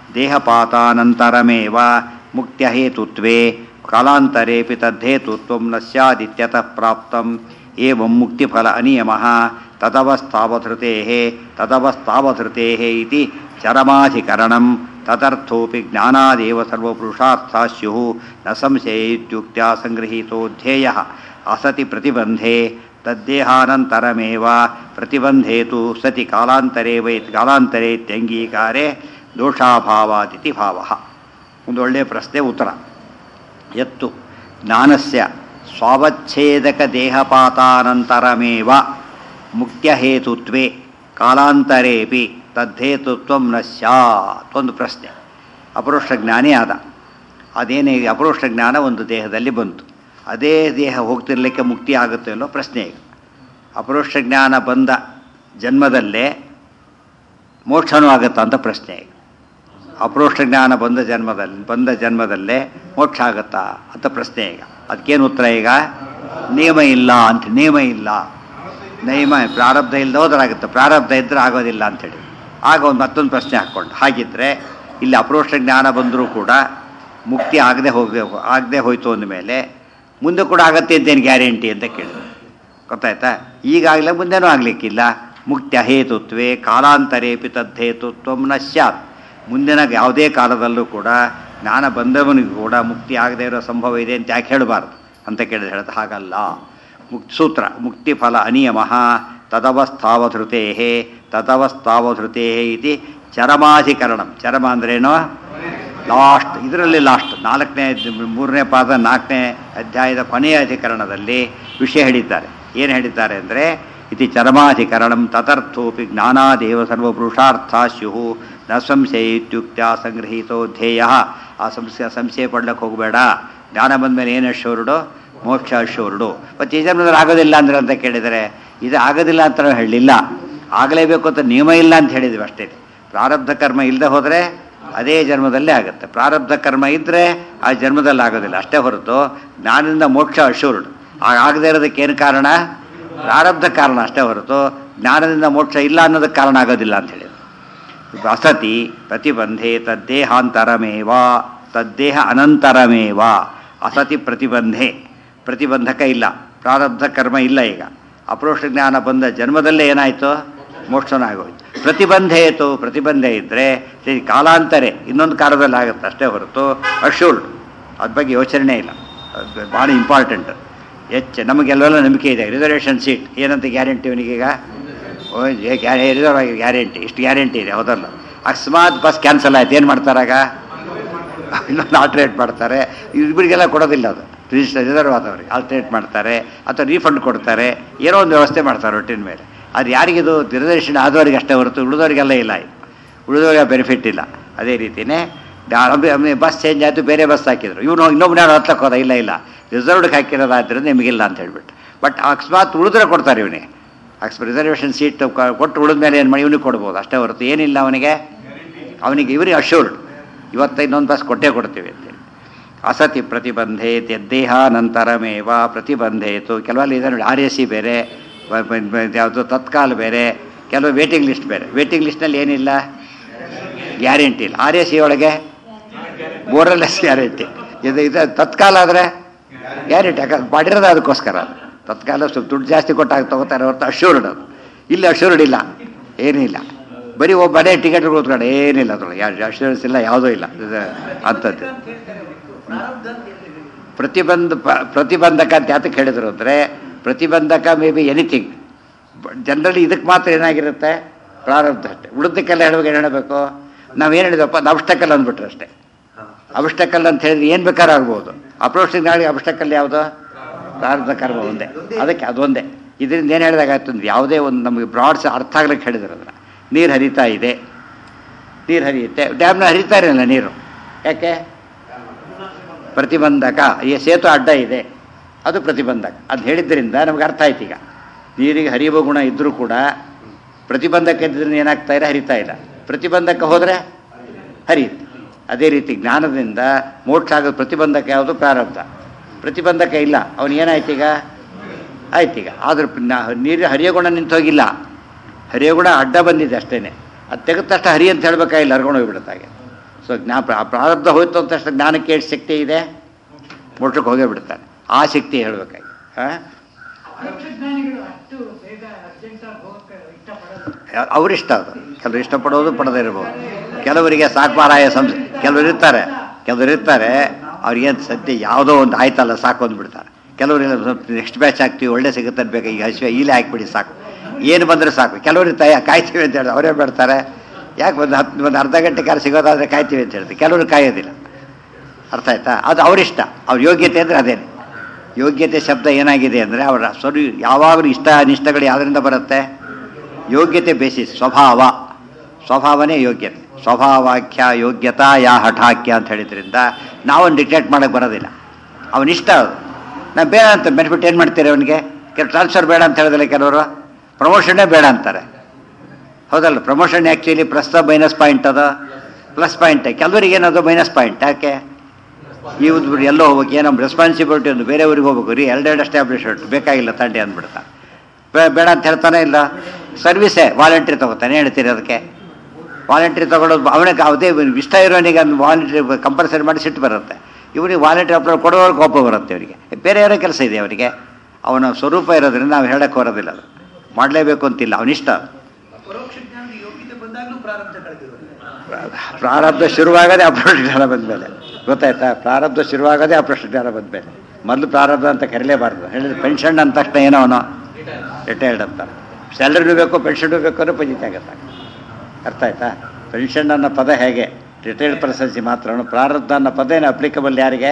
ದೇಹಪಾತಾನಂತರಮೇವ ಮುಕ್ತ್ಯಹೇತುತ್ವೇ ಕಾಲಾಂತರೇಪಿ ತದ್ದೇತುತ್ವ ನ ಸ್ಯಾದಿತ್ಯತಃ ಪ್ರಾಪ್ತಂ ಏವಂ ಮುಕ್ತಿಫಲ ಅನಿಯಮಃ ತದವಸ್ತಾವಧೃತೇಃ ತದವಸ್ತಾವಧೃತೇಃ ಇತಿ ಚರಮಾಧಿಕರಣಂ ತದರ್ಥೋಪಿ ಜ್ಞಾನಾದೇವ ಸರ್ವಪುರುಷಾರ್ಥಾ ಸ್ಯುಃ ನ ಸಂಶಯೇತ್ಯುಕ್ತ್ಯಾ ಸಂಗೃಹೀತೋಧ್ಯೇಯಃ ಅಸತಿ ಪ್ರತಿಬಂಧೆ ತದ್ದೇಹಾನಂತರಮೇವ ಪ್ರತಿಬಂಧೇತು ಸತಿ ಕಾಲಾಂತರೇ ವೈ ಕಾಲಾಂತರೇ ಇತ್ಯಂಗೀಕಾರೆ ದೋಷಾಭಾವಾದಿತಿ ಭಾವ ಒಂದು ಒಳ್ಳೆಯ ಪ್ರಶ್ನೆ ಉತ್ತರ ಎತ್ತು ಜ್ಞಾನಸ್ಯ ಸ್ವಾವಚ್ಛೇದಕ ದೇಹಪಾತಾನಂತರಮೇವ ಮುಖ್ಯಹೇತುತ್ವೇ ಕಾಲಾಂತರೇಪಿ ತದ್ದೇತುತ್ವ ನ ಸ್ಯಾತ್ ಒಂದು ಪ್ರಶ್ನೆ ಅಪರೋಕ್ಷ ಜ್ಞಾನಿ ಆದ ಅದೇನೇ ಅಪರೋಕ್ಷ ಜ್ಞಾನ ಒಂದು ದೇಹದಲ್ಲಿ ಬಂತು ಅದೇ ದೇಹ ಹೋಗ್ತಿರ್ಲಿಕ್ಕೆ ಮುಕ್ತಿ ಆಗುತ್ತೆ ಅನ್ನೋ ಪ್ರಶ್ನೆ ಈಗ ಅಪರೋಕ್ಷ ಜ್ಞಾನ ಬಂದ ಜನ್ಮದಲ್ಲೇ ಮೋಕ್ಷನೂ ಆಗುತ್ತಾ ಅಂತ ಪ್ರಶ್ನೆ ಈಗ ಅಪರೋಕ್ಷ ಜ್ಞಾನ ಬಂದ ಜನ್ಮದಲ್ಲಿ ಬಂದ ಜನ್ಮದಲ್ಲೇ ಮೋಕ್ಷ ಆಗುತ್ತಾ ಅಂತ ಪ್ರಶ್ನೆ ಈಗ ಅದಕ್ಕೇನು ಉತ್ತರ ಈಗ ನಿಯಮ ಇಲ್ಲ ಅಂತ ನಿಯಮ ಇಲ್ಲ ನಿಯಮ ಪ್ರಾರಬ್ಧ ಇಲ್ಲದೆ ಹೋದ್ರಾಗುತ್ತೆ ಪ್ರಾರಬ್ಧ ಇದ್ದರೆ ಆಗೋದಿಲ್ಲ ಅಂಥೇಳಿ ಆಗ ಒಂದು ಮತ್ತೊಂದು ಪ್ರಶ್ನೆ ಹಾಕ್ಕೊಂಡು ಹಾಗಿದ್ರೆ ಇಲ್ಲಿ ಅಪರೋಕ್ಷ ಜ್ಞಾನ ಬಂದರೂ ಕೂಡ ಮುಕ್ತಿ ಆಗದೆ ಹೋಗಿ ಆಗದೆ ಹೋಯ್ತು ಅಂದಮೇಲೆ ಮುಂದೆ ಕೂಡ ಆಗತ್ತೆ ಅಂತೇನು ಗ್ಯಾರಂಟಿ ಅಂತ ಕೇಳಿದ್ರು ಗೊತ್ತಾಯ್ತಾ ಈಗಾಗಲೇ ಮುಂದೆನೂ ಆಗಲಿಕ್ಕಿಲ್ಲ ಮುಕ್ತಿ ಅಹೇತುತ್ವೇ ಕಾಲಾಂತರೇಪಿ ತದ್ದೇತುತ್ವ ನ ಸ್ಯಾತ್ ಮುಂದಿನ ಯಾವುದೇ ಕಾಲದಲ್ಲೂ ಕೂಡ ಜ್ಞಾನ ಬಂದವನಿಗೂ ಕೂಡ ಮುಕ್ತಿ ಆಗದೇ ಇರೋ ಸಂಭವ ಇದೆ ಅಂತ ಯಾಕೆ ಹೇಳಬಾರ್ದು ಅಂತ ಕೇಳಿದ್ರೆ ಹೇಳ್ತಾ ಹಾಗಲ್ಲ ಮುಕ್ ಸೂತ್ರ ಮುಕ್ತಿಫಲ ಅನಿಯಮಃ ತದವಸ್ಥಾವಧೃತೇ ತದವಸ್ಥಾವಧೃತೇ ಇತಿ ಚರಮಾಧಿಕರಣಂ ಚರಮ ಅಂದ್ರೇನು ಲಾಸ್ಟ್ ಇದರಲ್ಲಿ ಲಾಸ್ಟ್ ನಾಲ್ಕನೇ ಮೂರನೇ ಪಾದ ನಾಲ್ಕನೇ ಅಧ್ಯಾಯದ ಕೊನೆಯ ಅಧಿಕರಣದಲ್ಲಿ ವಿಷಯ ಹೇಳಿದ್ದಾರೆ ಏನು ಹೇಳಿದ್ದಾರೆ ಅಂದರೆ ಇತಿ ಚರಮಾಧಿಕರಣಂ ತದರ್ಥೋಪಿ ಜ್ಞಾನಾದೇವ ಸರ್ವಪುರುಷಾರ್ಥ ಸ್ಯು ನ ಸಂಶಯ ಇತ್ಯುಕ್ತ ಸಂಗೃಹೀತೋ ಧ್ಯೇಯ ಆ ಸಂಶಯ ಸಂಶಯ ಪಡ್ಲಕ್ಕೆ ಹೋಗಬೇಡ ಜ್ಞಾನ ಬಂದಮೇಲೆ ಏನು ಅಶ್ವರುಡು ಮೋಕ್ಷ ಅಶ್ವರುಡು ಮತ್ತು ಈ ಜನ್ಮದಲ್ಲಿ ಆಗೋದಿಲ್ಲ ಅಂದ್ರೆ ಅಂತ ಕೇಳಿದರೆ ಇದು ಆಗೋದಿಲ್ಲ ಅಂತ ನಾವು ಹೇಳಲಿಲ್ಲ ಆಗಲೇಬೇಕು ಅಂತ ನಿಯಮ ಇಲ್ಲ ಅಂತ ಹೇಳಿದ್ವಿ ಅಷ್ಟೇ ಪ್ರಾರಬ್ಧ ಕರ್ಮ ಇಲ್ಲದೆ ಹೋದರೆ ಅದೇ ಜನ್ಮದಲ್ಲೇ ಆಗುತ್ತೆ ಪ್ರಾರಬ್ಧ ಕರ್ಮ ಇದ್ದರೆ ಆ ಜನ್ಮದಲ್ಲಿ ಆಗೋದಿಲ್ಲ ಅಷ್ಟೇ ಹೊರತು ಜ್ಞಾನದಿಂದ ಮೋಕ್ಷ ಅಶೂರ್ಡ್ ಆಗದೇ ಇರೋದಕ್ಕೆ ಏನು ಕಾರಣ ಪ್ರಾರಬ್ಧ ಕಾರಣ ಅಷ್ಟೇ ಹೊರತು ಜ್ಞಾನದಿಂದ ಮೋಕ್ಷ ಇಲ್ಲ ಅನ್ನೋದಕ್ಕೆ ಕಾರಣ ಆಗೋದಿಲ್ಲ ಅಂತ ಹೇಳಿದ್ರು ವಸತಿ ಪ್ರತಿಬಂಧೆ ತದ್ದೇಹಾಂತರಮೇವ ತದ್ದೇಹ ಅನಂತರಮೇವ ಅಸತಿ ಪ್ರತಿಬಂಧೆ ಪ್ರತಿಬಂಧಕ ಇಲ್ಲ ಪ್ರಾರಬ್ಧ ಕರ್ಮ ಇಲ್ಲ ಈಗ ಅಪರೋಕ್ಷ ಜ್ಞಾನ ಬಂದ ಜನ್ಮದಲ್ಲೇ ಏನಾಯಿತು ಮೋಕ್ಷನ ಆಗೋಯ್ತು ಪ್ರತಿಬಂಧೆ ಇತ್ತು ಪ್ರತಿಬಂಧೆ ಇದ್ದರೆ ಕಾಲಾಂತರೆ ಇನ್ನೊಂದು ಕಾಲದಲ್ಲಿ ಆಗುತ್ತೆ ಅಷ್ಟೇ ಹೊರತು ಅಶೂರ್ಡ್ ಅದ್ರ ಬಗ್ಗೆ ಯೋಚನೆ ಇಲ್ಲ ಅದು ಭಾಳ ಇಂಪಾರ್ಟೆಂಟ್ ಹೆಚ್ಚು ನಮಗೆಲ್ಲ ನಂಬಿಕೆ ಇದೆ ರಿಸರ್ವೇಷನ್ ಸೀಟ್ ಏನಂತ ಗ್ಯಾರಂಟಿ ಅವನಿಗೀಗ ರಿಸರ್ವ್ ಆಗಿ ಗ್ಯಾರಂಟಿ ಇಷ್ಟು ಗ್ಯಾರಂಟಿ ಇದೆ ಹೌದಲ್ಲ ಅಕಸ್ಮಾತ್ ಬಸ್ ಕ್ಯಾನ್ಸಲ್ ಆಯ್ತು ಏನು ಮಾಡ್ತಾರಾಗ ಇನ್ನೊಂದು ಆಲ್ಟ್ರೇಟ್ ಮಾಡ್ತಾರೆ ಇಬ್ಬರಿಗೆಲ್ಲ ಕೊಡೋದಿಲ್ಲ ಅದು ರಿಜಿಸ್ಟರ್ ರಿಸರ್ವ್ ಆದವ್ರಿಗೆ ಆಲ್ಟರ್ನೇಟ್ ಮಾಡ್ತಾರೆ ಅಥವಾ ರೀಫಂಡ್ ಕೊಡ್ತಾರೆ ಏನೋ ಒಂದು ವ್ಯವಸ್ಥೆ ಮಾಡ್ತಾರೆ ಒಟ್ಟಿನ ಮೇಲೆ ಅದು ಯಾರಿಗಿದು ರಿಸರ್ವೇಷನ್ ಆದವರಿಗೆ ಅಷ್ಟೇ ಹೊರತು ಉಳಿದವರಿಗೆಲ್ಲ ಇಲ್ಲ ಇದು ಉಳಿದವರಿಗೆ ಬೆನಿಫಿಟ್ ಇಲ್ಲ ಅದೇ ರೀತಿಯೇ ಬಸ್ ಚೇಂಜ್ ಆಯಿತು ಬೇರೆ ಬಸ್ ಹಾಕಿದ್ರು ಇವನು ಇನ್ನೊಬ್ಬನ ಯಾರು ಹತ್ತಕ್ಕೆ ಹೋದ ಇಲ್ಲ ಇಲ್ಲ ರಿಸರ್ವ್ಡ್ಗೆ ಹಾಕಿರೋದಾದ್ರಿಂದ ನಿಮಗಿಲ್ಲ ಅಂತ ಹೇಳ್ಬಿಟ್ಟು ಬಟ್ ಅಕಸ್ಮಾತ್ ಉಳಿದ್ರೆ ಕೊಡ್ತಾರೆ ಇವನಿಗೆ ಅಕಸ್ಮಾತ್ ರಿಸರ್ವೇಷನ್ ಸೀಟ್ ಕೊಟ್ಟು ಉಳಿದ ಮೇಲೆ ಏನು ಮಾಡಿ ಇವನಿಗೆ ಕೊಡ್ಬೋದು ಅಷ್ಟೇ ಹೊರತು ಏನಿಲ್ಲ ಅವನಿಗೆ ಅವನಿಗೆ ಇವರಿಗೆ ಅಶ್ಯೂರ್ಡ್ ಇವತ್ತು ಇನ್ನೊಂದು ಬಸ್ ಕೊಟ್ಟೇ ಕೊಡ್ತೀವಿ ಅಂತೇಳಿ ಅಸತಿ ಪ್ರತಿಬಂಧೆ ನಂತರಮೇವ ಪ್ರತಿಬಂಧೇತು ಕೆಲವಲ್ಲಿ ಇದೆ ನೋಡಿ ಆರ್ ಎಸ್ ಸಿ ಬೇರೆ ಯಾವುದು ತತ್ಕಾಲ್ ಬೇರೆ ಕೆಲವು ವೇಟಿಂಗ್ ಲಿಸ್ಟ್ ಬೇರೆ ವೇಟಿಂಗ್ ಲಿಸ್ಟ್ನಲ್ಲಿ ಏನಿಲ್ಲ ಗ್ಯಾರಂಟಿ ಇಲ್ಲ ಆರ್ ಎಸ್ ಸಿ ಒಳಗೆ ಬೋರಲೆಸ್ ಗ್ಯಾರಂಟಿ ಇದು ಇದು ತತ್ಕಾಲ ಆದರೆ ಗ್ಯಾರಂಟಿ ಯಾಕಂದ್ರೆ ಮಾಡಿರೋದು ಅದಕ್ಕೋಸ್ಕರ ಅದು ತತ್ಕಾಲ ಸ್ವಲ್ಪ ದುಡ್ಡು ಜಾಸ್ತಿ ಕೊಟ್ಟಾಗ ತಗೋತಾರೆ ಹೊರತು ಅಶ್ಯೂರ್ಡ್ ಅದು ಇಲ್ಲಿ ಅಶ್ಯೂರ್ಡ್ ಇಲ್ಲ ಏನಿಲ್ಲ ಬರೀ ಒಬ್ಬ ಮನೆ ಟಿಕೆಟ್ ಕೂತ್ಕೊಂಡು ಏನಿಲ್ಲ ಅದ್ರೊಳಗೆ ಯಾರು ಅಶ್ಯೂರೆನ್ಸ್ ಇಲ್ಲ ಯಾವುದೂ ಇಲ್ಲ ಇದು ಅಂಥದ್ದು ಪ್ರತಿಬಂಧ ಪ- ಪ್ರತಿಬಂಧಕ ಅಂತ ಯಾತಕ್ಕೆ ಹೇಳಿದ್ರು ಅಂದರೆ ಪ್ರತಿಬಂಧಕ ಮೇ ಬಿ ಎನಿಥಿಂಗ್ ಜನರಲಿ ಇದಕ್ಕೆ ಮಾತ್ರ ಏನಾಗಿರುತ್ತೆ ಪ್ರಾರಬ್ಧ ಅಷ್ಟೇ ಉಳಿದಕ್ಕೆಲ್ಲ ಹೇಳುವಾಗ ಏನು ಹೇಳಬೇಕು ನಾವೇನು ಹೇಳಿದಪ್ಪ ಅದು ಅಬ್ಸ್ಟಕಲ್ ಅಂದ್ಬಿಟ್ರೆ ಅಷ್ಟೇ ಅಬ್ಸ್ಟಕಲ್ ಅಂತ ಹೇಳಿದ್ರೆ ಏನು ಬೇಕಾದ್ರೂ ಆಗ್ಬೋದು ಅಪ್ರೋಚಿಂಗ್ ನಾಳೆ ಅಬ್ಸ್ಟಕಲ್ ಯಾವುದು ಪ್ರಾರಬ್ಧ ಕರ್ಮ ಒಂದೇ ಅದಕ್ಕೆ ಅದೊಂದೇ ಇದರಿಂದ ಏನು ಹೇಳಿದಾಗಾಯ್ತು ಅಂದ್ರೆ ಯಾವುದೇ ಒಂದು ನಮಗೆ ಬ್ರಾಡ್ಸ್ ಅರ್ಥ ಆಗ್ಲಿಕ್ಕೆ ಹೇಳಿದ್ರು ಅದನ್ನು ನೀರು ಹರಿತಾ ಇದೆ ನೀರು ಹರಿಯುತ್ತೆ ಡ್ಯಾಮ್ನ ಹರಿತಾ ಇರಲಿಲ್ಲ ನೀರು ಯಾಕೆ ಪ್ರತಿಬಂಧಕ ಈ ಸೇತು ಅಡ್ಡ ಇದೆ ಅದು ಪ್ರತಿಬಂಧಕ ಅದು ಹೇಳಿದ್ದರಿಂದ ನಮ್ಗೆ ಅರ್ಥ ಆಯ್ತು ಈಗ ನೀರಿಗೆ ಹರಿಯುವ ಗುಣ ಇದ್ದರೂ ಕೂಡ ಪ್ರತಿಬಂಧಕ ಇದ್ರಿಂದ ಏನಾಗ್ತಾ ಇಲ್ಲ ಹರಿತಾ ಇಲ್ಲ ಪ್ರತಿಬಂಧಕ ಹೋದರೆ ಹರಿಯುತ್ತೆ ಅದೇ ರೀತಿ ಜ್ಞಾನದಿಂದ ಮೋಕ್ಷ ಆಗೋದು ಪ್ರತಿಬಂಧಕ ಯಾವುದು ಪ್ರಾರಬ್ಧ ಪ್ರತಿಬಂಧಕ ಇಲ್ಲ ಅವನು ಏನಾಯ್ತು ಈಗ ಆಯ್ತು ಈಗ ಆದ್ರೆ ನೀರು ಹರಿಯೋ ಗುಣ ನಿಂತು ಹೋಗಿಲ್ಲ ಹರಿಯೋ ಗುಣ ಅಡ್ಡ ಬಂದಿದೆ ಅಷ್ಟೇ ಅದು ತೆಗೆದ ತಕ್ಷಣ ಹರಿ ಅಂತ ಹೇಳ್ಬೇಕಾಗಿಲ್ಲ ಹರ್ಕೊಂಡು ಹೋಗ್ಬಿಡುತ್ತಾಗೆ ಸೊ ಜ್ಞಾ ಪ್ರಾ- ಪ್ರಾರಬ್ಧ ಹೋಯ್ತು ಅಂತ ತಕ್ಷಣ ಜ್ಞಾನಕ್ಕೆ ಎಷ್ಟು ಶಕ್ತಿ ಇದೆ ಮೋಕ್ಷಕ್ಕೆ ಹೋಗೇ ಬಿಡ್ತಾನೆ ಆ ಶಕ್ತಿ ಹೇಳ್ಬೇಕಾಗಿ ಹಾಂ ಜ್ಞಾನಿಗಳು ಅಷ್ಟು ಬೇಗ ಅರ್ಜೆಂಟ್ ಆಗಿ ಹೋಗಕ್ಕೆ ಇಷ್ಟಪಡೋದು ಅವರಿಷ್ಟ ಅದು ಕೆಲವರು ಇಷ್ಟಪಡೋದು ಪಡದೇ ಇರ್ಬೋದು ಕೆಲವರಿಗೆ ಸಾಕ್ಮಾರಾಯ ಸಂಸ್ ಕೆಲವರು ಇರ್ತಾರೆ ಕೆಲವರು ಇರ್ತಾರೆ ಅವ್ರಿಗೇನು ಸದ್ಯ ಯಾವುದೋ ಒಂದು ಆಯ್ತಲ್ಲ ಸಾಕು ಅಂದ್ಬಿಡ್ತಾರೆ ಕೆಲವರಿಗೆ ಸ್ವಲ್ಪ ನೆಕ್ಸ್ಟ್ ಬ್ಯಾಚ್ ಹಾಕ್ತೀವಿ ಒಳ್ಳೆ ಸಿಗುತ್ತೆ ಅನ್ಬೇಕು ಈಗ ಹಸಿವೆ ಈಲೆ ಹಾಕ್ಬಿಡಿ ಸಾಕು ಏನು ಬಂದರೆ ಸಾಕು ಕೆಲವರು ಇರ್ತಾರೆ ಕಾಯ್ತೀವಿ ಅಂತ ಹೇಳಿ ಅವರೇ ಬಿಡ್ತಾರೆ ಯಾಕೆ ಒಂದು ಹತ್ತು ಒಂದು ಅರ್ಧ ಗಂಟೆ ಕಾಲ ಸಿಗೋದಾದರೆ ಕಾಯ್ತೀವಿ ಅಂತ ಹೇಳ್ತಾರೆ ಕೆಲವರು ಕಾಯೋದಿಲ್ಲ ಅರ್ಥ ಆಯ್ತಾ ಅದು ಅವರಿಷ್ಟ ಅವ್ರ ಯೋಗ್ಯತೆ ಅಂದರೆ ಅದೇನೆ ಯೋಗ್ಯತೆ ಶಬ್ದ ಏನಾಗಿದೆ ಅಂದರೆ ಅವರ ಸ್ವರು ಯಾವಾಗಲೂ ಇಷ್ಟ ಅನಿಷ್ಟಗಳು ಯಾವುದರಿಂದ ಬರುತ್ತೆ ಯೋಗ್ಯತೆ ಬೇಸಿಸ್ ಸ್ವಭಾವ ಸ್ವಭಾವನೇ ಯೋಗ್ಯತೆ ಸ್ವಭಾವಾಖ್ಯ ಯೋಗ್ಯತಾ ಯಾ ಹಠಾಖ್ಯ ಅಂತ ಹೇಳಿದ್ರಿಂದ ನಾವೊಂದು ಡಿಕ್ಟೇಟ್ ಮಾಡೋಕ್ಕೆ ಬರೋದಿಲ್ಲ ಅವನಿಷ್ಟ ಅದು ನಾ ಬೇಡ ಅಂತ ಬೆನಿಫಿಟ್ ಏನು ಮಾಡ್ತೀರಿ ಅವನಿಗೆ ಕೆಲವು ಟ್ರಾನ್ಸ್ಫರ್ ಬೇಡ ಅಂತ ಹೇಳಿದ್ರೆ ಕೆಲವರು ಪ್ರಮೋಷನ್ನೇ ಬೇಡ ಅಂತಾರೆ ಹೌದಲ್ಲ promotion actually plus minus point ಅದು ಪ್ಲಸ್ ಪಾಯಿಂಟ್ ಕೆಲವರಿಗೆ ಏನದು ಮೈನಸ್ ಪಾಯಿಂಟ್ ಯಾಕೆ ಇವ್ದು ಬಿಡಿ ಎಲ್ಲೋ ಹೋಗ್ಬೇಕು ಏನೋ ರೆಸ್ಪಾನ್ಸಿಬಿಲಿಟಿ ಒಂದು ಬೇರೆ ಊರಿಗೆ ಹೋಗ್ಬೇಕು ರೀ ಎರಡೆರಡು ಎಸ್ಟಾಬ್ಲಿಷ್ಮೆಂಟ್ ಬೇಕಾಗಿಲ್ಲ ತಂಡೆ ಅಂದ್ಬಿಡ್ತಾ ಬೇ- ಬೇಡ ಅಂತ ಹೇಳ್ತಾನೆ ಇಲ್ಲ ಸರ್ವಿಸೇ ವಾಲಂಟ್ರಿ ತಗೋತಾನೆ ಹೇಳ್ತೀರಿ ಅದಕ್ಕೆ ವಾಲಂಟ್ರಿ ತಗೊಳ್ಳೋದು ಅವನಿಗೆ ಅದೇ ಇಷ್ಟ ಇರೋನಿಗೆ ಅದು ವಾಲಂಟ್ರಿ ಕಂಪಲ್ಸರಿ ಮಾಡಿ ಸಿಟ್ಟು ಬರುತ್ತೆ ಇವನಿಗೆ ವಾಲಂಟ್ರಿ ಅಪ್ಲೋಡ್ ಕೊಡೋವ್ರಿಗೆ ಕೋಪ ಬರುತ್ತೆ ಅವರಿಗೆ ಬೇರೆಯವರ ಕೆಲಸ ಇದೆ ಅವನಿಗೆ ಅವನ ಸ್ವರೂಪ ಇರೋದ್ರಿಂದ ನಾವು ಹೇಳಕ್ಕೆ ಬರೋದಿಲ್ಲ ಅದು ಮಾಡಲೇಬೇಕು ಅಂತಿಲ್ಲ ಅವನಿಷ್ಟ ಅದು. ಪರೋಕ್ಷ ಜ್ಞಾನದ ಯೋಗ್ಯತೆ ಬಂದಾಗಲೂ ಪ್ರಾರಂಭ ಕಳೆದಿರೋದು ಪ್ರಾರಬ್ಧ ಶುರುವಾಗದೆ ಅಪ್ರೋಷ ಜ್ಞಾನ ಬಂದಮೇಲೆ ಗೊತ್ತಾಯ್ತಾ ಪ್ರಾರಬ್ಧ ಶುರುವಾಗದೆ ಅಪ್ರೋಷ ಜ್ಞಾನ ಬಂದಮೇಲೆ ಮೊದಲು ಪ್ರಾರಬ್ಧ ಅಂತ ಕರೀಲೇಬಾರ್ದು ಹೇಳಿದ್ರೆ ಪೆನ್ಷನ್ ಅಂದ ತಕ್ಷಣ ಏನೋ ಅವನು ರಿಟೈರ್ಡ್ ಅಂತ ಸ್ಯಾಲರಿನೂ ಬೇಕು ಪೆನ್ಷನ್ ಬೇಕು ಅನ್ನೋ ಪಂಜಿತ ಆಗತ್ತೆ ಅರ್ಥ ಆಯ್ತಾ ಪೆನ್ಷನ್ ಅನ್ನೋ ಪದ ಹೇಗೆ ರಿಟೈರ್ಡ್ ಪರ್ಸನ್ಸಿ ಮಾತ್ರ ಅವನು ಪ್ರಾರಬ್ಧ ಅನ್ನೋ ಪದ ಏನು ಅಪ್ಲಿಕಬಲ್ ಯಾರಿಗೆ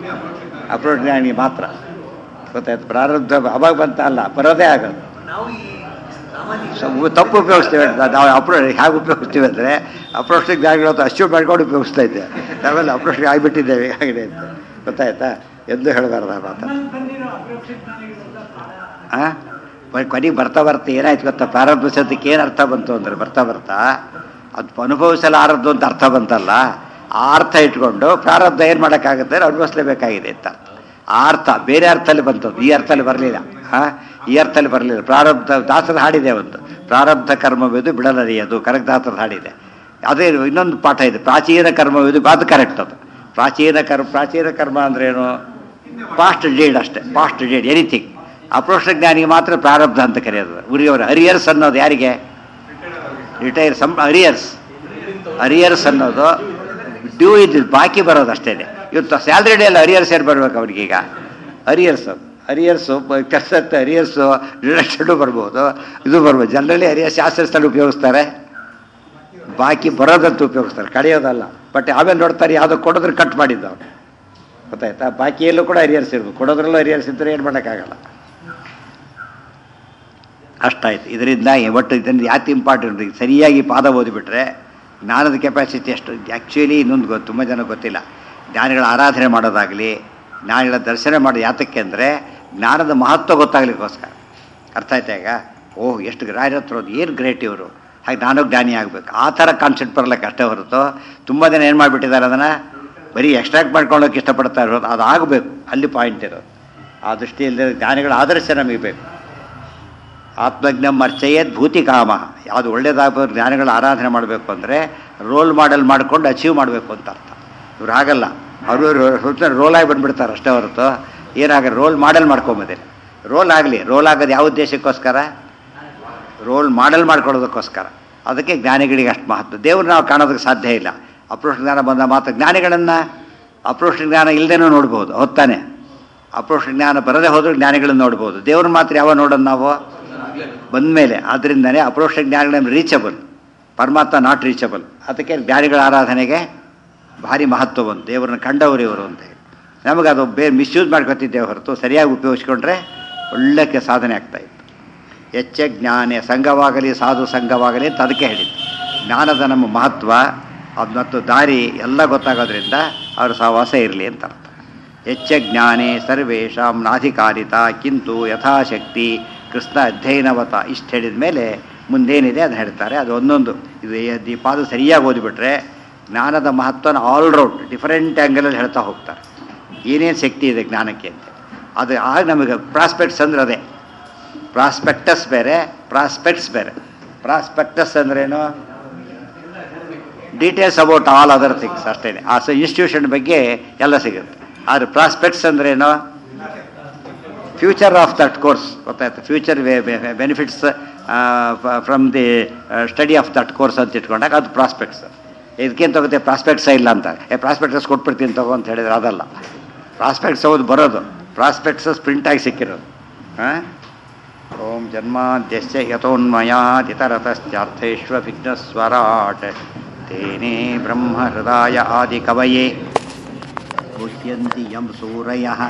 ಅಪ್ರೋಚ್ ಜ್ಞಾನಿಗೆ ಮಾತ್ರ ಗೊತ್ತಾಯ್ತು ಪ್ರಾರಬ್ಧ ಅವಾಗ ಬಂತ ಅಲ್ಲ ಬರೋದೇ ಆಗೋದು ನಾವು ಈ ಸಾಮಾನ್ಯ ಸೊ ತಪ್ಪು ಉಪಯೋಗಿಸ್ತೇವೆ ನಾವು ಅಪ್ರೋ ಹೇಗೆ ಉಪಯೋಗಿಸ್ತೀವಿ ಅಂದರೆ ಅಪ್ರೋಚ್ ಜ್ಞಾನಿಗಳು ಅಶ್ಯೂ ಮಾಡ್ಕೊಂಡು ಉಪಯೋಗಿಸ್ತಾ ಇದ್ದೆ ನಾವೆಲ್ಲ ಅಪ್ರೋಚ್ ಆಗಿಬಿಟ್ಟಿದ್ದೇವೆ ಹಾಗಿದೆ ಅಂತ ಗೊತ್ತಾಯ್ತಾ ಎಂದು ಹೇಳಬಾರ್ದು ಆ ಮಾತನ್ನು ನಮ್ಮಲ್ಲಿ ಬಂದಿರೋ ಅಪರೋಕ್ಷ ಜ್ಞಾನಿಗಳೆಲ್ಲ ಬಹಳ ಹಾಂ ಕೊನೆಗೆ ಬರ್ತಾ ಬರ್ತಾ ಏನಾಯ್ತು ಗೊತ್ತಾ ಪ್ರಾರಬ್ಧ ಶಬ್ದಕ್ಕೆ ಏನು ಅರ್ಥ ಬಂತು ಅಂದರೆ ಬರ್ತಾ ಬರ್ತಾ ಅದು ಅನುಭವಿಸಲಾರದ್ದು ಅಂತ ಅರ್ಥ ಬಂತಲ್ಲ ಆ ಅರ್ಥ ಇಟ್ಕೊಂಡು ಪ್ರಾರಬ್ಧ ಏನು ಮಾಡೋಕ್ಕಾಗುತ್ತೆ ಅನುಭವಿಸ್ಲೇಬೇಕಾಗಿದೆ ಅಂತ ಆ ಅರ್ಥ ಬೇರೆ ಅರ್ಥದಲ್ಲಿ ಬಂತು ಅದು. ಈ ಅರ್ಥದಲ್ಲಿ ಬರಲಿಲ್ಲ ಹಾಂ ಈ ಅರ್ಥದಲ್ಲಿ ಬರಲಿಲ್ಲ ಪ್ರಾರಬ್ಧ ದಾಸರ ಹಾಡಿದೆ ಒಂದು ಪ್ರಾರಬ್ಧ ಕರ್ಮವೆದು ಬಿಡಲರಿಯದು ಕರೆಕ್ಟ್ ದಾಸರ ಹಾಡಿದೆ ಅದೇ ಇನ್ನೊಂದು ಪಾಠ ಇದೆ ಪ್ರಾಚೀನ ಕರ್ಮವೆದು ಅದು ಕರೆಕ್ಟ್ ಅದು ಪ್ರಾಚೀನ ಕರ್ಮ ಪ್ರಾಚೀನ ಕರ್ಮ ಅಂದ್ರೇನು ಪಾಸ್ಟ್ ಡೇಡ್ ಅಷ್ಟೇ ಪಾಸ್ಟ್ ಡೇಡ್ ಎನಿಥಿಂಗ್ ಅಪ್ರೋಷ ಜ್ಞಾನಿಗೆ ಮಾತ್ರ ಪ್ರಾರಬ್ಧ ಅಂತ ಕರೆಯೋದು ಉರಿಯವರು ಹರಿಯರ್ಸ್ ಅನ್ನೋದು ಯಾರಿಗೆ ರಿಟೈರ್ ಸಮ್ ಅರಿಯರ್ಸ್ ಅರಿಯರ್ಸ್ ಅನ್ನೋದು ಡ್ಯೂ ಇದು ಬಾಕಿ ಬರೋದು ಅಷ್ಟೇ ಇವತ್ತು ಸ್ಯಾಲ್ರಿ ಡೇ ಎಲ್ಲ ಅರಿಯರ್ಸ್ ಏನು ಬರ್ಬೇಕು ಅವ್ರಿಗೀಗ ಅರಿಯರ್ಸ್ ಅರಿಯರ್ಸು ಕೆಲಸ ಅರಿಯರ್ಸು ರಿಡಕ್ಷನ್ನು ಬರ್ಬೋದು ಇದು ಬರ್ಬೋದು ಜನರಲಿ ಅರಿಯರ್ಸ್ ಶಾಸ್ತ್ರಸ್ಥಳ ಉಪಯೋಗಿಸ್ತಾರೆ ಬಾಕಿ ಬರೋದಂತ ಉಪಯೋಗಿಸ್ತಾರೆ ಕಳೆಯೋದಲ್ಲ ಬಟ್ ಆಮೇಲೆ ನೋಡ್ತಾರೆ ಯಾವುದೋ ಕೊಡೋದ್ರೆ ಕಟ್ ಮಾಡಿದ್ದು ಅವ್ರು ಗೊತ್ತಾಯ್ತಾ ಬಾಕಿಯಲ್ಲೂ ಕೂಡ ಹರಿಯರ್ಸ್ ಇರ್ಬೇಕು ಕೊಡೋದ್ರಲ್ಲೂ ಹರಿಯರ್ಸ್ ಇದ್ದರೆ ಏನು ಮಾಡೋಕ್ಕಾಗಲ್ಲ ಅಷ್ಟಾಯ್ತು ಇದರಿಂದ ಒಟ್ಟು ಇದನ್ನು ಯಾಕೆ ಇಂಪಾರ್ಟೆಂಟ್ ಸರಿಯಾಗಿ ಪಾದ ಓದಿಬಿಟ್ರೆ ಜ್ಞಾನದ ಕೆಪಾಸಿಟಿ ಎಷ್ಟು ಆ್ಯಕ್ಚುಲಿ ಇನ್ನೊಂದು ಗೊತ್ತು ತುಂಬ ಜನ ಗೊತ್ತಿಲ್ಲ ಜ್ಞಾನಿಗಳ ಆರಾಧನೆ ಮಾಡೋದಾಗಲಿ ಜ್ಞಾನಿಗಳ ದರ್ಶನ ಮಾಡೋದು ಯಾತಕ್ಕೆ ಅಂದರೆ ಜ್ಞಾನದ ಮಹತ್ವ ಗೊತ್ತಾಗ್ಲಿಕ್ಕೋಸ್ಕರ ಅರ್ಥ ಆಯ್ತಾ ಈಗ ಓಹ್ ಎಷ್ಟು ರಾಯರತ್ರ ಏನು ಗ್ರೇಟ್ ಇವರು ಹಾಗೆ ನಾನು ಜ್ಞಾನಿ ಆಗಬೇಕು ಆ ಥರ ಕಾನ್ಸೆಪ್ಟ್ ಬರಲಿಕ್ಕೆ ಅಷ್ಟೇ ಹೊರತು ತುಂಬ ಜನ ಏನು ಮಾಡಿಬಿಟ್ಟಿದ್ದಾರೆ ಅದನ್ನು ಬರೀ ಎಕ್ಸ್ಟ್ರಾಕ್ಟ್ ಮಾಡ್ಕೊಳ್ಳೋಕೆ ಇಷ್ಟಪಡ್ತಾ ಇರೋದು ಅದು ಆಗಬೇಕು ಅಲ್ಲಿ ಪಾಯಿಂಟ್ ಇರೋದು ಆ ದೃಷ್ಟಿಯಲ್ಲಿ ಜ್ಞಾನಿಗಳ ಆದರ್ಶ ನಮಗೆ ಬೇಕು ಆತ್ಮಜ್ಞಂ ಅರ್ಚಯೇದ್ ಭೂತಿ ಕಾಮ ಯಾವುದು ಒಳ್ಳೇದಾಗಬೇಕು ಜ್ಞಾನಿಗಳ ಆರಾಧನೆ ಮಾಡಬೇಕು ಅಂದರೆ ರೋಲ್ ಮಾಡೆಲ್ ಮಾಡ್ಕೊಂಡು ಅಚೀವ್ ಮಾಡಬೇಕು ಅಂತ ಅರ್ಥ ಇವ್ರು ಹಾಗಲ್ಲ ಅವರು ರೋಲ್ ಆಗಿ ಬಂದ್ಬಿಡ್ತಾರೆ ಅಷ್ಟೇ ಹೊರತು ಏನಾಗ ರೋಲ್ ಮಾಡೆಲ್ ಮಾಡ್ಕೊಂಬಂದಿರಿ ರೋಲ್ ಆಗಲಿ ರೋಲ್ ಆಗೋದು ಯಾವ ಉದ್ದೇಶಕ್ಕೋಸ್ಕರ ರೋಲ್ ಮಾಡೆಲ್ ಮಾಡ್ಕೊಳ್ಳೋದಕ್ಕೋಸ್ಕರ ಅದಕ್ಕೆ ಜ್ಞಾನಿಗಳಿಗೆ ಅಷ್ಟು ಮಹತ್ವ ದೇವ್ರು ನಾವು ಕಾಣೋದಕ್ಕೆ ಸಾಧ್ಯ ಇಲ್ಲ ಅಪ್ರೋಷ ಜ್ಞಾನ ಬಂದ ಮಾತ್ರ ಜ್ಞಾನಿಗಳನ್ನು ಅಪ್ರೋಷ ಜ್ಞಾನ ಇಲ್ಲದೇನೂ ನೋಡ್ಬೋದು ಹೊತ್ತಾನೆ ಅಪ್ರೋಷ ಜ್ಞಾನ ಬರದೇ ಹೋದರೂ ಜ್ಞಾನಿಗಳನ್ನು ನೋಡ್ಬೋದು ದೇವ್ರ ಮಾತ್ರ ಯಾವ ನೋಡೋದು ನಾವು ಬಂದ ಮೇಲೆ ಆದ್ದರಿಂದನೇ ಅಪ್ರೋಷ ಜ್ಞಾನಿಗಳ ರೀಚಬಲ್ ಪರಮಾತ್ಮ ನಾಟ್ ರೀಚಬಲ್ ಅದಕ್ಕೆ ಜ್ಞಾನಿಗಳ ಆರಾಧನೆಗೆ ಭಾರಿ ಮಹತ್ವ ಬಂತು ದೇವರನ್ನ ಕಂಡವರು ಇವರು ಅಂತ ಹೇಳಿ ನಮಗೆ ಅದು ಬೇ ಮಿಸ್ಯೂಸ್ ಮಾಡ್ಕೊತಿದ್ದೇವೆ ಹೊರತು ಸರಿಯಾಗಿ ಉಪಯೋಗಿಸ್ಕೊಂಡ್ರೆ ಒಳ್ಳೆ ಕೆ- ಸಾಧನೆ ಆಗ್ತಾಯಿತ್ತು ಹೆಚ್ಚ ಜ್ಞಾನ ಸಂಘವಾಗಲಿ ಸಾಧು ಸಂಘವಾಗಲಿ ಅಂತ ಅದಕ್ಕೆ ಹೇಳಿದ್ದು ಜ್ಞಾನದ ನಮ್ಮ ಮಹತ್ವ ಅದು ಮತ್ತು ದಾರಿ ಎಲ್ಲ ಗೊತ್ತಾಗೋದ್ರಿಂದ ಅವ್ರ ಸಹವಾಸ ಇರಲಿ ಅಂತ ಅರ್ಥ ಹೆಚ್ಚ ಜ್ಞಾನೇ ಸರ್ವೇಷಾಂ ನಾಧಿಕಾರಿತ ಕಿಂತು ಯಥಾಶಕ್ತಿ ಕೃಷ್ಣ ಅಧ್ಯಯನವತ ಇಷ್ಟು ಹೇಳಿದ ಮೇಲೆ ಮುಂದೇನಿದೆ ಅದು ಹೇಳ್ತಾರೆ ಅದು ಒಂದೊಂದು ಇದು ಈ ಪಾದ ಸರಿಯಾಗಿ ಓದಿಬಿಟ್ರೆ ಜ್ಞಾನದ ಮಹತ್ವನ ಆಲ್ ರೌಂಡ್ ಡಿಫರೆಂಟ್ ಆ್ಯಂಗಲಲ್ಲಿ ಹೇಳ್ತಾ ಹೋಗ್ತಾರೆ ಏನೇನು ಶಕ್ತಿ ಇದೆ ಜ್ಞಾನಕ್ಕೆ ಅಂತ ಅದು ಆಗ ನಮಗೆ ಪ್ರಾಸ್ಪೆಕ್ಟ್ಸ್ ಅಂದ್ರೆ ಅದೇ ಪ್ರಾಸ್ಪೆಕ್ಟಸ್ ಬೇರೆ ಪ್ರಾಸ್ಪೆಕ್ಟ್ಸ್ ಬೇರೆ ಪ್ರಾಸ್ಪೆಕ್ಟಸ್ ಅಂದ್ರೇನು details about all other things ಅಷ್ಟೇ ಆ ಸ ಇನ್ಸ್ಟಿಟ್ಯೂಷನ್ ಬಗ್ಗೆ ಎಲ್ಲ ಸಿಗುತ್ತೆ ಆದರೆ ಪ್ರಾಸ್ಪೆಕ್ಟ್ಸ್ ಅಂದ್ರೇನು ಫ್ಯೂಚರ್ ಆಫ್ ದಟ್ ಕೋರ್ಸ್ ಗೊತ್ತಾಯ್ತು future benefits from the study of that course ಅಂತ ಇಟ್ಕೊಂಡಾಗ ಅದು ಪ್ರಾಸ್ಪೆಕ್ಟ್ಸ್ ಇದಕ್ಕೇನು ತಗೋತೆ ಪ್ರಾಸ್ಪೆಕ್ಟ್ಸೇ ಇಲ್ಲ ಅಂತ ಏ ಪ್ರಾಸ್ಪೆಕ್ಟಸ್ ಕೊಟ್ಬಿಡ್ತೀನಿ ತಗೋ ಅಂತ ಹೇಳಿದ್ರೆ ಅದಲ್ಲ ಪ್ರಾಸ್ಪೆಕ್ಟ್ಸ್ ಹೌದು ಬರೋದು ಪ್ರಾಸ್ಪೆಕ್ಟ್ಸ್ ಪ್ರಿಂಟಾಗಿ ಸಿಕ್ಕಿರೋದು ಹಾಂ ಓಂ ಜನ್ಮಾದ್ಯಸ್ಯ ಯಥೋನ್ಮಯಾದಿತರತಶ್ಚಾರ್ಥೇಷ್ವವಿಘ್ನಸ್ವರಾಟ್ ತೇನೇ ಬ್ರಹ್ಮ ಹೃದಯ ಆದಿ ಕವಯೇ ಮುಹ್ಯಂತಿ ಯಂ ಸೂರಯಃ